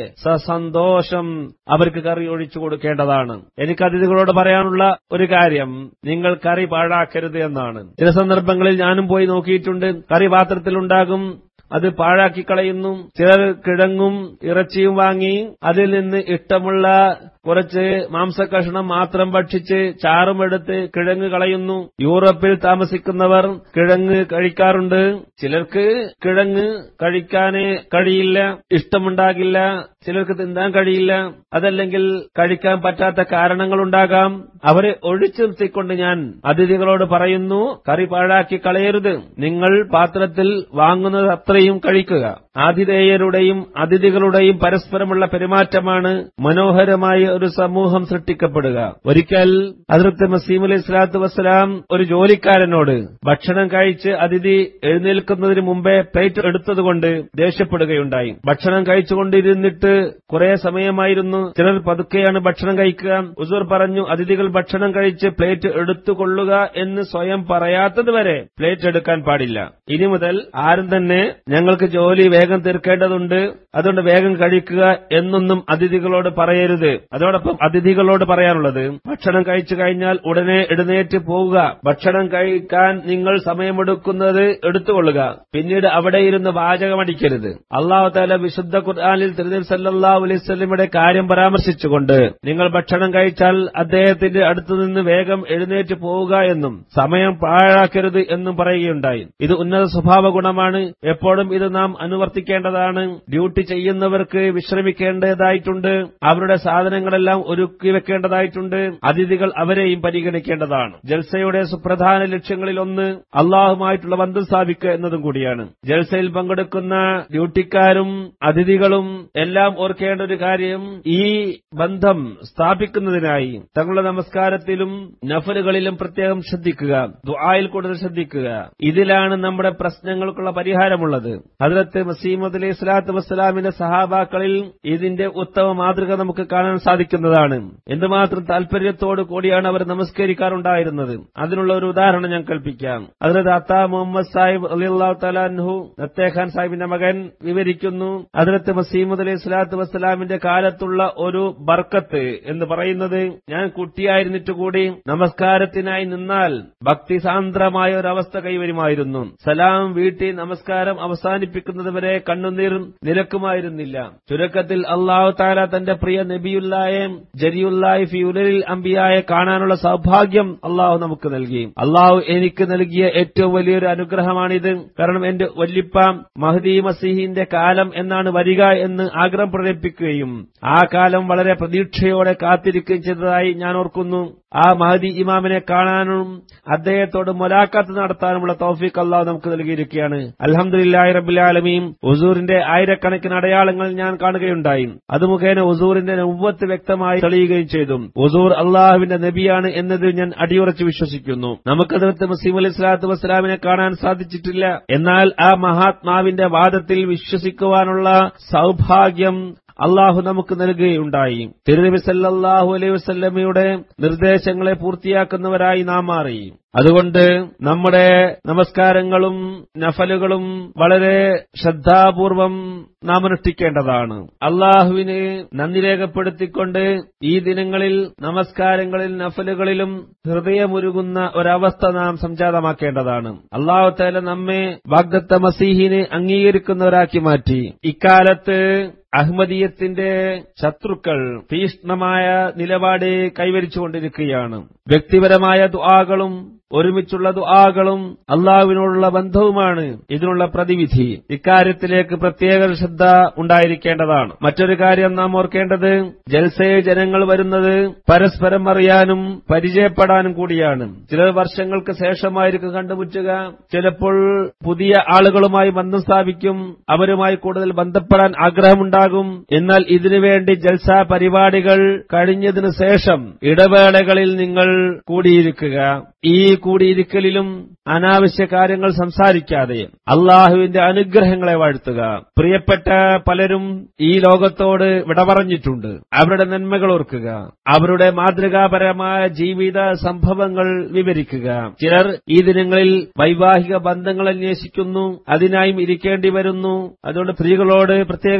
സസന്തോഷം അവർക്ക് കറി ഒഴിച്ചു കൊടുക്കേണ്ടതാണ് എനിക്ക് അതിഥികളോട് പറയാനുള്ള ഒരു കാര്യം നിങ്ങൾ കറി പാഴാക്കരുത് എന്നാണ് ചില സന്ദർഭങ്ങളിൽ ഞാനും പോയി നോക്കിയിട്ടുണ്ട് കറി പാത്രത്തിലുണ്ടാകും അത് പാഴാക്കി കളയുന്നു ചിലർ കിഴങ്ങും ഇറച്ചിയും വാങ്ങി അതിൽ നിന്ന് ഇഷ്ടമുള്ള കുറച്ച് മാംസകഷ്ണം മാത്രം ഭക്ഷിച്ച് ചാറുമെടുത്ത് കിഴങ്ങ് കളയുന്നു യൂറോപ്പിൽ താമസിക്കുന്നവർ കിഴങ്ങ് കഴിക്കാറുണ്ട് ചിലർക്ക് കിഴങ്ങ് കഴിക്കാനേ കഴിയില്ല ഇഷ്ടമുണ്ടാകില്ല ചിലർക്ക് തിന്നാൻ കഴിയില്ല അതല്ലെങ്കിൽ കഴിക്കാൻ പറ്റാത്ത കാരണങ്ങളുണ്ടാകാം അവരെ ഒഴിച്ചു നിർത്തിക്കൊണ്ട് ഞാൻ അതിഥികളോട് പറയുന്നു കറി പാഴാക്കി കളയരുത് നിങ്ങൾ പാത്രത്തിൽ വാങ്ങുന്നത് അത്രയും കഴിക്കുക ആതിഥേയരുടെയും അതിഥികളുടെയും പരസ്പരമുള്ള പെരുമാറ്റമാണ് മനോഹരമായ ഒരു സമൂഹം സൃഷ്ടിക്കപ്പെടുക ഒരിക്കൽ അതിർത്ത് മസീം അലൈഹി സ്വലാത്തു വസ്സലാം ഒരു ജോലിക്കാരനോട് ഭക്ഷണം കഴിച്ച് അതിഥി എഴുന്നേൽക്കുന്നതിന് മുമ്പേ പ്ലേറ്റ് എടുത്തതുകൊണ്ട് ദേഷ്യപ്പെടുകയുണ്ടായി ഭക്ഷണം കഴിച്ചുകൊണ്ടിരുന്നിട്ട് കുറെ സമയമായിരുന്നു ചിലർ പതുക്കെയാണ് ഭക്ഷണം കഴിക്കുക ഉസൂർ പറഞ്ഞു അതിഥികൾ ഭക്ഷണം കഴിച്ച് പ്ലേറ്റ് എടുത്തുകൊള്ളുക എന്ന് സ്വയം പറയാത്തതുവരെ പ്ലേറ്റ് എടുക്കാൻ പാടില്ല ഇനി മുതൽ ആരും തന്നെ ഞങ്ങൾക്ക് ജോലി വേഗം തീർക്കേണ്ടതുണ്ട് അതുകൊണ്ട് വേഗം കഴിക്കുക എന്നൊന്നും അതിഥികളോട് പറയരുത് അതോടൊപ്പം അതിഥികളോട് പറയാനുള്ളത് ഭക്ഷണം കഴിച്ചു കഴിഞ്ഞാൽ ഉടനെ എഴുന്നേറ്റ് പോവുക ഭക്ഷണം കഴിക്കാൻ നിങ്ങൾ സമയമെടുക്കുന്നത് എടുത്തുകൊള്ളുക പിന്നീട് അവിടെ ഇരുന്ന് വാചകമടിക്കരുത് അള്ളാഹു താല വിശുദ്ധ ഖുർആാനിൽ തിരുനബി സല്ലാഹു അലൈസ്വലിയുടെ കാര്യം പരാമർശിച്ചുകൊണ്ട് നിങ്ങൾ ഭക്ഷണം കഴിച്ചാൽ അദ്ദേഹത്തിന്റെ അടുത്തു നിന്ന് വേഗം എഴുന്നേറ്റ് പോവുക എന്നും സമയം പാഴാക്കരുത് എന്നും പറയുകയുണ്ടായി ഇത് ഉന്നത സ്വഭാവ ഗുണമാണ് എപ്പോഴും ഇത് നാം അനുവർത്തിക്കേണ്ടതാണ് ഡ്യൂട്ടി ചെയ്യുന്നവർക്ക് വിശ്രമിക്കേണ്ടതായിട്ടുണ്ട് അവരുടെ സാധനങ്ങളെല്ലാം ഒരുക്കി വെക്കേണ്ടതായിട്ടുണ്ട് അതിഥികൾ അവരെയും പരിഗണിക്കേണ്ടതാണ് ജൽസയുടെ സുപ്രധാന ലക്ഷ്യങ്ങളിൽ ഒന്ന് അള്ളാഹുമായിട്ടുള്ള ബന്ധം സ്ഥാപിക്കുക എന്നതും കൂടിയാണ് ജൽസയിൽ പങ്കെടുക്കുന്ന ഡ്യൂട്ടിക്കാരും അതിഥികളും എല്ലാം ഓർക്കേണ്ട ഒരു കാര്യം ഈ ബന്ധം സ്ഥാപിക്കുന്നതിനായി തങ്ങളുടെ നമസ്കാരത്തിലും നഫലുകളിലും പ്രത്യേകം ശ്രദ്ധിക്കുക ദുആയിൽ കൂടുതൽ ശ്രദ്ധിക്കുക ഇതിലാണ് നമ്മുടെ പ്രശ്നങ്ങൾക്കുള്ള പരിഹാരമുള്ളത് ഹജറത്ത് മസീമദ് അലൈഹി സ്വലാത്തു വസ്സലാമിന്റെ സഹാബാക്കളിൽ ഇതിന്റെ ഉത്തമ മാതൃക നമുക്ക് കാണാൻ സാധിക്കുന്നതാണ് എന്തുമാത്രം താല്പര്യത്തോടു കൂടിയാണ് അവർ നമസ്കരിക്കാറുണ്ടായിരുന്നത് അതിനുള്ള ഒരു ഉദാഹരണം ഞാൻ കൽപ്പിക്കാം അതിലത് അത്താ മുഹമ്മദ് സാഹിബ് അലിഅള്ളാഹു തലാൻഹു നത്തേഖാൻ സാഹിബിന്റെ മകൻ വിവരിക്കുന്നു അതിലത്ത് മസീമദ് അലൈഹി സ്വലാത്തു വസ്സലാമിന്റെ കാലത്തുള്ള ഒരു ബർക്കത്ത് എന്ന് പറയുന്നത് ഞാൻ കുട്ടിയായിരുന്നിട്ട് കൂടി നമസ്കാരത്തിനായി നിന്നാൽ ഭക്തിസാന്ദ്രമായ ഒരു അവസ്ഥ കൈവരുമായിരുന്നു സലാം വീട്ടി നമസ്കാരം അവസാനിപ്പിക്കുന്നത് വരെ കണ്ണുനീർ നിലക്കുമായിരുന്നില്ല ചുരുക്കത്തിൽ അള്ളാഹു താല തന്റെ പ്രിയ നബിയുല്ലായെ ജരിയുല്ലായി ഫിയുലിൽ അമ്പിയായെ കാണാനുള്ള സൗഭാഗ്യം അള്ളാഹു നമുക്ക് നൽകി അള്ളാഹു എനിക്ക് നൽകിയ ഏറ്റവും വലിയൊരു അനുഗ്രഹമാണിത് കാരണം എന്റെ വല്ലിപ്പ മഹദി മസീഹിന്റെ കാലം എന്നാണ് വരിക എന്ന് ആഗ്രഹം പ്രകടിപ്പിക്കുകയും ആ കാലം വളരെ പ്രതീക്ഷയോടെ കാത്തിരിക്കുകയും ചെയ്തതായി ഞാൻ ഓർക്കുന്നു ആ മഹദി ഇമാമിനെ കാണാനും അദ്ദേഹത്തോട് മുലാഖാത്ത് നടത്താനുമുള്ള തൗഫീഖ് അള്ളാഹു നമുക്ക് നൽകിയിരിക്കുകയാണ് അലഹമുല്ലായി റബുലാലമീം ഉസൂറിന്റെ ആയിരക്കണക്കിന് അടയാളങ്ങൾ ഞാൻ കാണുകയുണ്ടായി അത് മുഖേന ഉസൂറിന്റെ നുവ്വത്ത് വ്യക്തമായി തെളിയുകയും ചെയ്തു ഉസൂർ അള്ളാഹുവിന്റെ നബിയാണ് എന്നതിൽ ഞാൻ അടിയുറച്ച് വിശ്വസിക്കുന്നു നമുക്കതിർത്ത് മുസ്ലിം അലി സ്വലാത്തു വസ്സലാമിനെ കാണാൻ സാധിച്ചിട്ടില്ല എന്നാൽ ആ മഹാത്മാവിന്റെ വാദത്തിൽ വിശ്വസിക്കുവാനുള്ള സൗഭാഗ്യം അള്ളാഹു നമുക്ക് നൽകുകയുണ്ടായി തിരുനബി സല്ലാഹു അലൈഹി വസ്ല്ലമയുടെ നിർദ്ദേശങ്ങളെ പൂർത്തിയാക്കുന്നവരായി നാം മാറി അതുകൊണ്ട് നമ്മുടെ നമസ്കാരങ്ങളും നഫലുകളും വളരെ ശ്രദ്ധാപൂർവം നാം അനുഷ്ഠിക്കേണ്ടതാണ് അള്ളാഹുവിന് നന്ദി രേഖപ്പെടുത്തിക്കൊണ്ട് ഈ ദിനങ്ങളിൽ നമസ്കാരങ്ങളിൽ നഫലുകളിലും ഹൃദയമുരുകുന്ന ഒരവസ്ഥ നാം സംജാതമാക്കേണ്ടതാണ് അള്ളാഹു തല നമ്മെ വാഗ്ദത്ത മസീഹിനെ അംഗീകരിക്കുന്നവരാക്കി മാറ്റി ഇക്കാലത്ത് അഹമ്മദീയത്തിന്റെ ശത്രുക്കൾ തീഷ്ണമായ നിലപാട് കൈവരിച്ചുകൊണ്ടിരിക്കുകയാണ് വ്യക്തിപരമായ ദുആകളും ഒരുമിച്ചുള്ള ദുആകളും അള്ളാഹുവിനോടുള്ള ബന്ധവുമാണ് ഇതിനുള്ള പ്രതിവിധി ഇക്കാര്യത്തിലേക്ക് പ്രത്യേക ശ്രദ്ധ ഉണ്ടായിരിക്കേണ്ടതാണ് മറ്റൊരു കാര്യം നാം ഓർക്കേണ്ടത് ജൽസയെ ജനങ്ങൾ വരുന്നത് പരസ്പരം അറിയാനും പരിചയപ്പെടാനും കൂടിയാണ് ചില വർഷങ്ങൾക്ക് ശേഷമായിരിക്കും കണ്ടുമുറ്റുക ചിലപ്പോൾ പുതിയ ആളുകളുമായി ബന്ധം സ്ഥാപിക്കും അവരുമായി കൂടുതൽ ബന്ധപ്പെടാൻ ആഗ്രഹമുണ്ടാകും എന്നാൽ ഇതിനുവേണ്ടി ജൽസ പരിപാടികൾ കഴിഞ്ഞതിനു ശേഷം ഇടവേളകളിൽ നിങ്ങൾ കൂടിയിരിക്കുക ഈ കൂടിയിരിക്കലിലും അനാവശ്യ കാര്യങ്ങൾ സംസാരിക്കാതെ അള്ളാഹുവിന്റെ അനുഗ്രഹങ്ങളെ വാഴ്ത്തുക പ്രിയപ്പെട്ട പലരും ഈ ലോകത്തോട് വിട പറഞ്ഞിട്ടുണ്ട് അവരുടെ നന്മകൾ ഓർക്കുക അവരുടെ മാതൃകാപരമായ ജീവിത സംഭവങ്ങൾ വിവരിക്കുക ചിലർ ഈ ദിനങ്ങളിൽ വൈവാഹിക ബന്ധങ്ങൾ അന്വേഷിക്കുന്നു അതിനായും ഇരിക്കേണ്ടി വരുന്നു അതുകൊണ്ട് സ്ത്രീകളോട് പ്രത്യേകമായി പറയുന്നു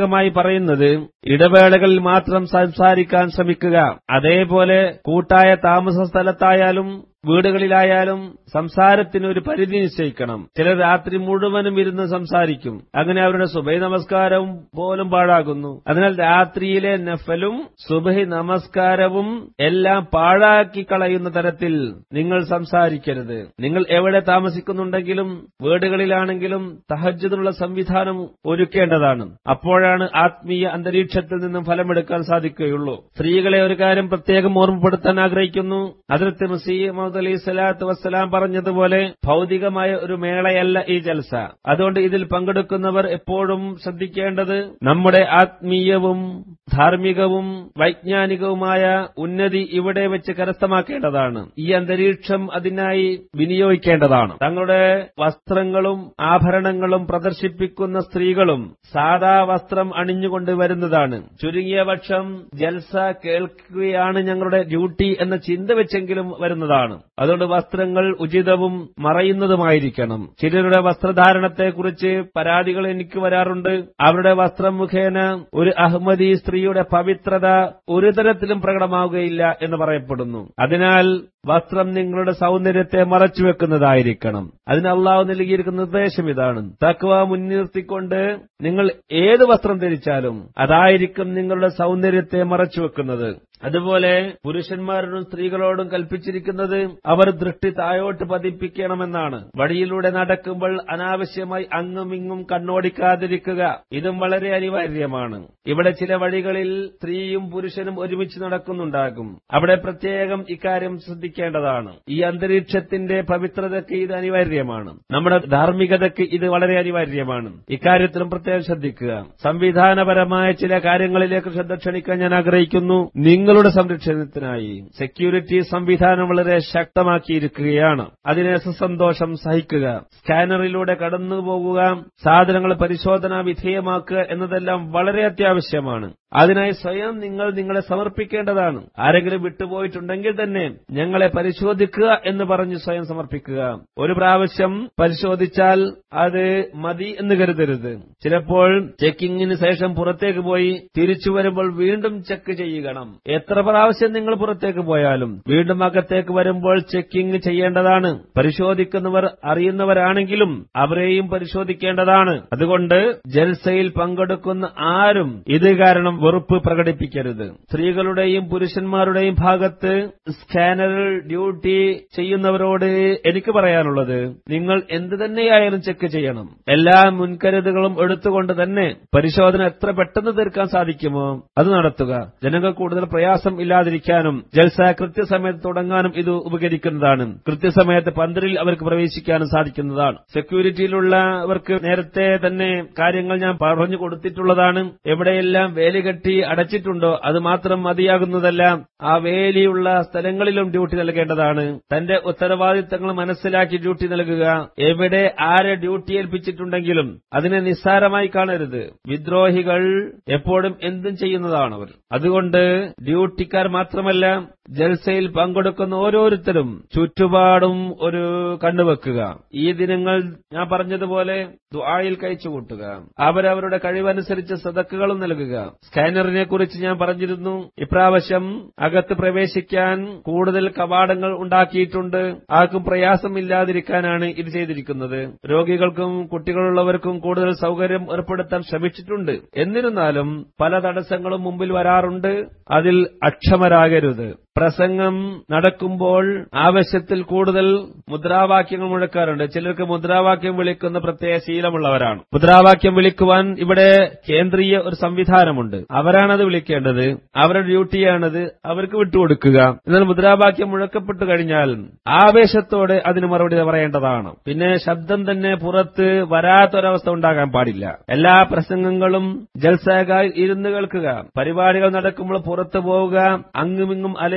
പറയുന്നത് ഇടവേളകളിൽ മാത്രം സംസാരിക്കാൻ ശ്രമിക്കുക അതേപോലെ കൂട്ടായ താമസ സ്ഥലത്തായാലും വീടുകളിലായാലും സംസാരത്തിന് ഒരു പരിധി നിശ്ചയിക്കണം ചിലർ രാത്രി മുഴുവനും ഇരുന്ന് സംസാരിക്കും അങ്ങനെ അവരുടെ സുബൈ നമസ്കാരം പോലും പാഴാകുന്നു അതിനാൽ രാത്രിയിലെ നഫലും സുബഹി നമസ്കാരവും എല്ലാം പാഴാക്കി കളയുന്ന തരത്തിൽ നിങ്ങൾ സംസാരിക്കരുത് നിങ്ങൾ എവിടെ താമസിക്കുന്നുണ്ടെങ്കിലും വീടുകളിലാണെങ്കിലും തഹജ്ജുദിനുള്ള സംവിധാനം ഒരുക്കേണ്ടതാണ് അപ്പോഴാണ് ആത്മീയ അന്തരീക്ഷത്തിൽ നിന്നും ഫലമെടുക്കാൻ സാധിക്കുകയുള്ളൂ സ്ത്രീകളെ ഒരു കാര്യം പ്രത്യേകം ഓർമ്മപ്പെടുത്താൻ ആഗ്രഹിക്കുന്നു അതിർത്തി മുസീം മുഹമ്മദ് അലൈഹി സ്വലാത്തു വസ്സലാം പറഞ്ഞതുപോലെ ഭൗതികമായ ഒരു മേളയല്ല ഈ ജൽസ അതുകൊണ്ട് ഇതിൽ പങ്കെടുക്കുന്നവർ എപ്പോഴും ശ്രദ്ധിക്കേണ്ടത് നമ്മുടെ ആത്മീയവും ധാർമ്മികവും വൈജ്ഞാനികവുമായ ഉന്നതി ഇവിടെ വെച്ച് കരസ്ഥമാക്കേണ്ടതാണ് ഈ അന്തരീക്ഷം അതിനായി വിനിയോഗിക്കേണ്ടതാണ് തങ്ങളുടെ വസ്ത്രങ്ങളും ആഭരണങ്ങളും പ്രദർശിപ്പിക്കുന്ന സ്ത്രീകളും സാദാ വസ്ത്രം അണിഞ്ഞുകൊണ്ട് വരുന്നതാണ് ചുരുങ്ങിയ പക്ഷം ജൽസ കേൾക്കുകയാണ് ഞങ്ങളുടെ ഡ്യൂട്ടി എന്ന ചിന്ത വെച്ചെങ്കിലും വരുന്നതാണ് അതുകൊണ്ട് വസ്ത്രങ്ങൾ ഉചിതവും മറയുന്നതുമായിരിക്കണം ചിലരുടെ വസ്ത്രധാരണത്തെക്കുറിച്ച് പരാതികൾ എനിക്ക് വരാറുണ്ട് അവരുടെ വസ്ത്രം മുഖേന ഒരു അഹമ്മദി സ്ത്രീയുടെ പവിത്രത ഒരു തരത്തിലും പ്രകടമാവുകയില്ല എന്ന് പറയപ്പെടുന്നു അതിനാൽ വസ്ത്രം നിങ്ങളുടെ സൗന്ദര്യത്തെ മറച്ചുവെക്കുന്നതായിരിക്കണം അതിന് അള്ളാഹു നൽകിയിരിക്കുന്ന നിർദ്ദേശം ഇതാണ് തക്വ മുൻനിർത്തിക്കൊണ്ട് നിങ്ങൾ ഏത് വസ്ത്രം ധരിച്ചാലും അതായിരിക്കും നിങ്ങളുടെ സൗന്ദര്യത്തെ മറച്ചുവെക്കുന്നത് അതുപോലെ പുരുഷന്മാരോടും സ്ത്രീകളോടും കൽപ്പിച്ചിരിക്കുന്നത് അവർ ദൃഷ്ടി താഴോട്ട് പതിപ്പിക്കണമെന്നാണ് വഴിയിലൂടെ നടക്കുമ്പോൾ അനാവശ്യമായി അങ്ങും ഇങ്ങും കണ്ണോടിക്കാതിരിക്കുക ഇതും വളരെ അനിവാര്യമാണ് ഇവിടെ ചില വഴികളിൽ സ്ത്രീയും പുരുഷനും ഒരുമിച്ച് നടക്കുന്നുണ്ടാകും അവിടെ പ്രത്യേകം ഇക്കാര്യം ശ്രദ്ധിക്കേണ്ടതാണ് ഈ അന്തരീക്ഷത്തിന്റെ പവിത്രതയ്ക്ക് ഇത് അനിവാര്യമാണ് നമ്മുടെ ധാർമ്മികതയ്ക്ക് ഇത് വളരെ അനിവാര്യമാണ് ഇക്കാര്യത്തിലും പ്രത്യേകം ശ്രദ്ധിക്കുക സംവിധാനപരമായ ചില കാര്യങ്ങളിലേക്ക് ശ്രദ്ധ ക്ഷണിക്കാൻ ഞാൻ ആഗ്രഹിക്കുന്നു നിങ്ങളുടെ സംരക്ഷണത്തിനായി സെക്യൂരിറ്റി സംവിധാനം വളരെ ശക്തമാക്കിയിരിക്കുകയാണ് അതിനെ സസന്തോഷം സഹിക്കുക സ്കാനറിലൂടെ കടന്നു പോകുക സാധനങ്ങൾ പരിശോധന വിധേയമാക്കുക എന്നതെല്ലാം വളരെ അത്യാവശ്യമാണ് അതിനായി സ്വയം നിങ്ങൾ നിങ്ങളെ സമർപ്പിക്കേണ്ടതാണ് ആരെങ്കിലും വിട്ടുപോയിട്ടുണ്ടെങ്കിൽ തന്നെ ഞങ്ങളെ പരിശോധിക്കുക എന്ന് പറഞ്ഞ് സ്വയം സമർപ്പിക്കുക ഒരു പ്രാവശ്യം പരിശോധിച്ചാൽ അത് മതി എന്ന് കരുതരുത് ചിലപ്പോൾ ചെക്കിങ്ങിന് ശേഷം പുറത്തേക്ക് പോയി തിരിച്ചു വരുമ്പോൾ വീണ്ടും ചെക്ക് ചെയ്യണം എത്ര പ്രാവശ്യം നിങ്ങൾ പുറത്തേക്ക് പോയാലും വീണ്ടും അകത്തേക്ക് വരുമ്പോൾ ചെക്കിംഗ് ചെയ്യേണ്ടതാണ് പരിശോധിക്കുന്നവർ അറിയുന്നവരാണെങ്കിലും അവരെയും പരിശോധിക്കേണ്ടതാണ് അതുകൊണ്ട് ജൽസയിൽ പങ്കെടുക്കുന്ന ആരും ഇത് കാരണം വെറുപ്പ് പ്രകടിപ്പിക്കരുത് സ്ത്രീകളുടെയും പുരുഷന്മാരുടെയും ഭാഗത്ത് സ്കാനറിൽ ഡ്യൂട്ടി ചെയ്യുന്നവരോട് എനിക്ക് പറയാനുള്ളത് നിങ്ങൾ എന്ത് തന്നെയായാലും ചെക്ക് ചെയ്യണം എല്ലാ മുൻകരുതലുകളും എടുത്തുകൊണ്ട് തന്നെ പരിശോധന എത്ര പെട്ടെന്ന് തീർക്കാൻ സാധിക്കുമോ അത് നടത്തുക ജനങ്ങൾ കൂടുതൽ പ്രയാസം ഇല്ലാതിരിക്കാനും ജൽസ കൃത്യസമയത്ത് തുടങ്ങാനും ഇത് ഉപകരിക്കുന്നതാണ് കൃത്യസമയത്ത് പന്തലിൽ അവർക്ക് പ്രവേശിക്കാനും സാധിക്കുന്നതാണ് സെക്യൂരിറ്റിയിലുള്ളവർക്ക് നേരത്തെ തന്നെ കാര്യങ്ങൾ ഞാൻ പറഞ്ഞു കൊടുത്തിട്ടുള്ളതാണ് എവിടെയെല്ലാം വേലി കെട്ടി അടച്ചിട്ടുണ്ടോ അത് മാത്രം മതിയാകുന്നതല്ല ആ വേലിയുള്ള സ്ഥലങ്ങളിലും ഡ്യൂട്ടി നൽകേണ്ടതാണ് തന്റെ ഉത്തരവാദിത്തങ്ങൾ മനസ്സിലാക്കി ഡ്യൂട്ടി നൽകുക എവിടെ ആരെ ഡ്യൂട്ടി ഏൽപ്പിച്ചിട്ടുണ്ടെങ്കിലും അതിനെ നിസ്സാരമായി കാണരുത് വിദ്രോഹികൾ എപ്പോഴും എന്തും ചെയ്യുന്നതാണ് അവർ അതുകൊണ്ട് ഡ്യൂട്ടിക്കാർ മാത്രമല്ല ജൽസയിൽ പങ്കെടുക്കുന്ന ഓരോരുത്തരും ചുറ്റുപാടും ഒരു കണ്ണുവെക്കുക ഈ ദിനങ്ങൾ ഞാൻ പറഞ്ഞതുപോലെ ദുആയിൽ കഴിച്ചുകൂട്ടുക അവരവരുടെ കഴിവനുസരിച്ച് സദക്കുകളും നൽകുക സ്കാനറിനെ കുറിച്ച് ഞാൻ പറഞ്ഞിരുന്നു ഇപ്രാവശ്യം അകത്ത് പ്രവേശിക്കാൻ കൂടുതൽ കവാടങ്ങൾ ഉണ്ടാക്കിയിട്ടുണ്ട് ആർക്കും പ്രയാസമില്ലാതിരിക്കാനാണ് ഇത് ചെയ്തിരിക്കുന്നത് രോഗികൾക്കും കുട്ടികളുള്ളവർക്കും കൂടുതൽ സൗകര്യം ഏർപ്പെടുത്താൻ ശ്രമിച്ചിട്ടുണ്ട് എന്നിരുന്നാലും പല തടസ്സങ്ങളും മുമ്പിൽ വരാറുണ്ട് അതിൽ അക്ഷമരാകരുത് പ്രസംഗം നടക്കുമ്പോൾ ആവശ്യത്തിൽ കൂടുതൽ മുദ്രാവാക്യങ്ങൾ മുഴക്കാറുണ്ട് ചിലർക്ക് മുദ്രാവാക്യം വിളിക്കുന്ന പ്രത്യേക ശീലമുള്ളവരാണ് മുദ്രാവാക്യം വിളിക്കുവാൻ ഇവിടെ കേന്ദ്രീയ ഒരു സംവിധാനമുണ്ട് അവരാണത് വിളിക്കേണ്ടത് അവരുടെ ഡ്യൂട്ടിയാണത് അവർക്ക് വിട്ടുകൊടുക്കുക എന്നാൽ മുദ്രാവാക്യം മുഴക്കപ്പെട്ടു കഴിഞ്ഞാൽ ആവേശത്തോടെ അതിന് മറുപടി പറയേണ്ടതാണ് പിന്നെ ശബ്ദം തന്നെ പുറത്ത് വരാത്തൊരവസ്ഥ ഉണ്ടാകാൻ പാടില്ല എല്ലാ പ്രസംഗങ്ങളും ജൽസാകായി ഇരുന്ന് കേൾക്കുക പരിപാടികൾ നടക്കുമ്പോൾ പുറത്തു പോവുക അങ്ങുമിങ്ങും അലയുക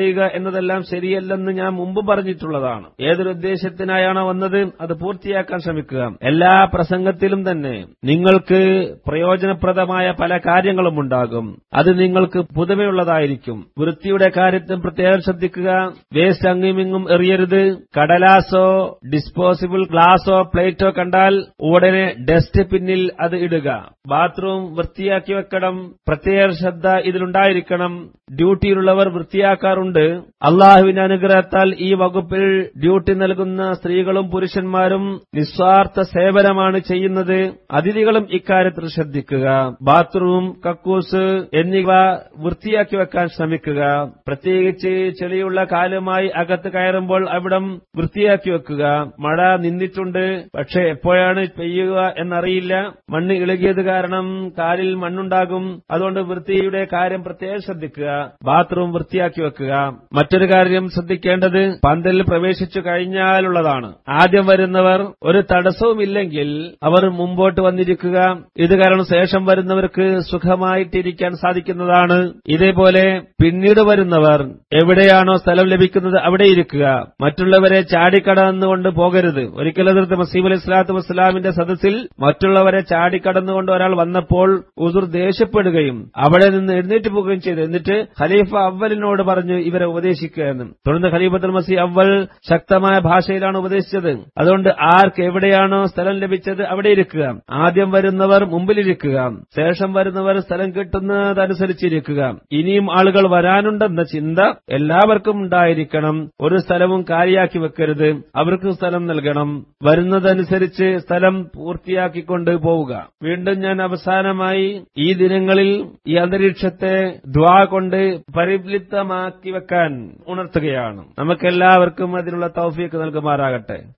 പറയുക എന്നതെല്ലാം ശരിയല്ലെന്ന് ഞാൻ മുമ്പ് പറഞ്ഞിട്ടുള്ളതാണ് ഏതൊരു ഉദ്ദേശത്തിനായാണോ വന്നത് അത് പൂർത്തിയാക്കാൻ ശ്രമിക്കുക എല്ലാ പ്രസംഗത്തിലും തന്നെ നിങ്ങൾക്ക് പ്രയോജനപ്രദമായ പല കാര്യങ്ങളും ഉണ്ടാകും അത് നിങ്ങൾക്ക് പുതുമയുള്ളതായിരിക്കും വൃത്തിയുടെ കാര്യത്തിൽ പ്രത്യേകം ശ്രദ്ധിക്കുക വേസ്റ്റ് അങ്ങുമിങ്ങും എറിയരുത് കടലാസോ ഡിസ്പോസിബിൾ ഗ്ലാസോ പ്ലേറ്റോ കണ്ടാൽ ഉടനെ ഡസ്റ്റ് പിന്നിൽ അത് ഇടുക ബാത്റൂം വൃത്തിയാക്കി വെക്കണം പ്രത്യേക ശ്രദ്ധ ഇതിലുണ്ടായിരിക്കണം ഡ്യൂട്ടിയിലുള്ളവർ വൃത്തിയാക്കാറുണ്ട് അള്ളാഹുവിന്റെ അനുഗ്രഹത്താൽ ഈ വകുപ്പിൽ ഡ്യൂട്ടി നൽകുന്ന സ്ത്രീകളും പുരുഷന്മാരും നിസ്വാർത്ഥ സേവനമാണ് ചെയ്യുന്നത് അതിഥികളും ഇക്കാര്യത്തിൽ ശ്രദ്ധിക്കുക ബാത്റൂം കക്കൂസ് എന്നിവ വൃത്തിയാക്കി വെക്കാൻ ശ്രമിക്കുക പ്രത്യേകിച്ച് ചെളിയുള്ള കാലുമായി അകത്ത് കയറുമ്പോൾ അവിടം വൃത്തിയാക്കി വെക്കുക മഴ നിന്നിട്ടുണ്ട് പക്ഷെ എപ്പോഴാണ് പെയ്യുക എന്നറിയില്ല മണ്ണ് ഇളകിയത് കാരണം കാലിൽ മണ്ണുണ്ടാകും അതുകൊണ്ട് വൃത്തിയുടെ കാര്യം പ്രത്യേകം ശ്രദ്ധിക്കുക ബാത്റൂം വൃത്തിയാക്കി വെക്കുക മറ്റൊരു കാര്യം ശ്രദ്ധിക്കേണ്ടത് പന്തലിൽ പ്രവേശിച്ചു കഴിഞ്ഞാലുള്ളതാണ് ആദ്യം വരുന്നവർ ഒരു തടസ്സവുമില്ലെങ്കിൽ അവർ മുമ്പോട്ട് വന്നിരിക്കുക ഇത് കാരണം ശേഷം വരുന്നവർക്ക് സുഖമായിട്ടിരിക്കാൻ സാധിക്കുന്നതാണ് ഇതേപോലെ പിന്നീട് വരുന്നവർ എവിടെയാണോ സ്ഥലം ലഭിക്കുന്നത് അവിടെ ഇരിക്കുക മറ്റുള്ളവരെ ചാടിക്കടന്നുകൊണ്ട് പോകരുത് ഒരിക്കലും അതിർത്ത് മസീബ് അലി സ്വലാത്തു വസ്സലാമിന്റെ സദസ്സിൽ മറ്റുള്ളവരെ ചാടിക്കടന്നുകൊണ്ട് ഒരാൾ വന്നപ്പോൾ ഉസുർ ദേഷ്യപ്പെടുകയും അവിടെ നിന്ന് എഴുന്നേറ്റ് പോവുകയും ചെയ്തു എന്നിട്ട് ഖലീഫ അവലിനോട് പറഞ്ഞു ഇവരെ ഉപദേശിക്കുക എന്ന് തുടർന്ന് ഖലീഫത്തുൽ മസീ അവൽ ശക്തമായ ഭാഷയിലാണ് ഉപദേശിച്ചത് അതുകൊണ്ട് ആർക്ക് എവിടെയാണോ സ്ഥലം ലഭിച്ചത് അവിടെ ഇരിക്കുക ആദ്യം വരുന്നവർ മുമ്പിലിരിക്കുക ശേഷം വരുന്നവർ സ്ഥലം കിട്ടുന്നതനുസരിച്ചിരിക്കുക ഇനിയും ആളുകൾ വരാനുണ്ടെന്ന ചിന്ത എല്ലാവർക്കും ഉണ്ടായിരിക്കണം ഒരു സ്ഥലവും കാലിയാക്കി വെക്കരുത് അവർക്ക് സ്ഥലം നൽകണം വരുന്നതനുസരിച്ച് സ്ഥലം പൂർത്തിയാക്കിക്കൊണ്ട് പോവുക വീണ്ടും ഞാൻ അവസാനമായി ഈ ദിനങ്ങളിൽ ഈ അന്തരീക്ഷത്തെ ദ്വാ കൊണ്ട് പരിപ്ലിപ്തമാക്കി വെക്കാൻ ഉണർത്തുകയാണ് നമുക്കെല്ലാവർക്കും അതിനുള്ള തൗഫീക്ക് നൽകുമാറാകട്ടെ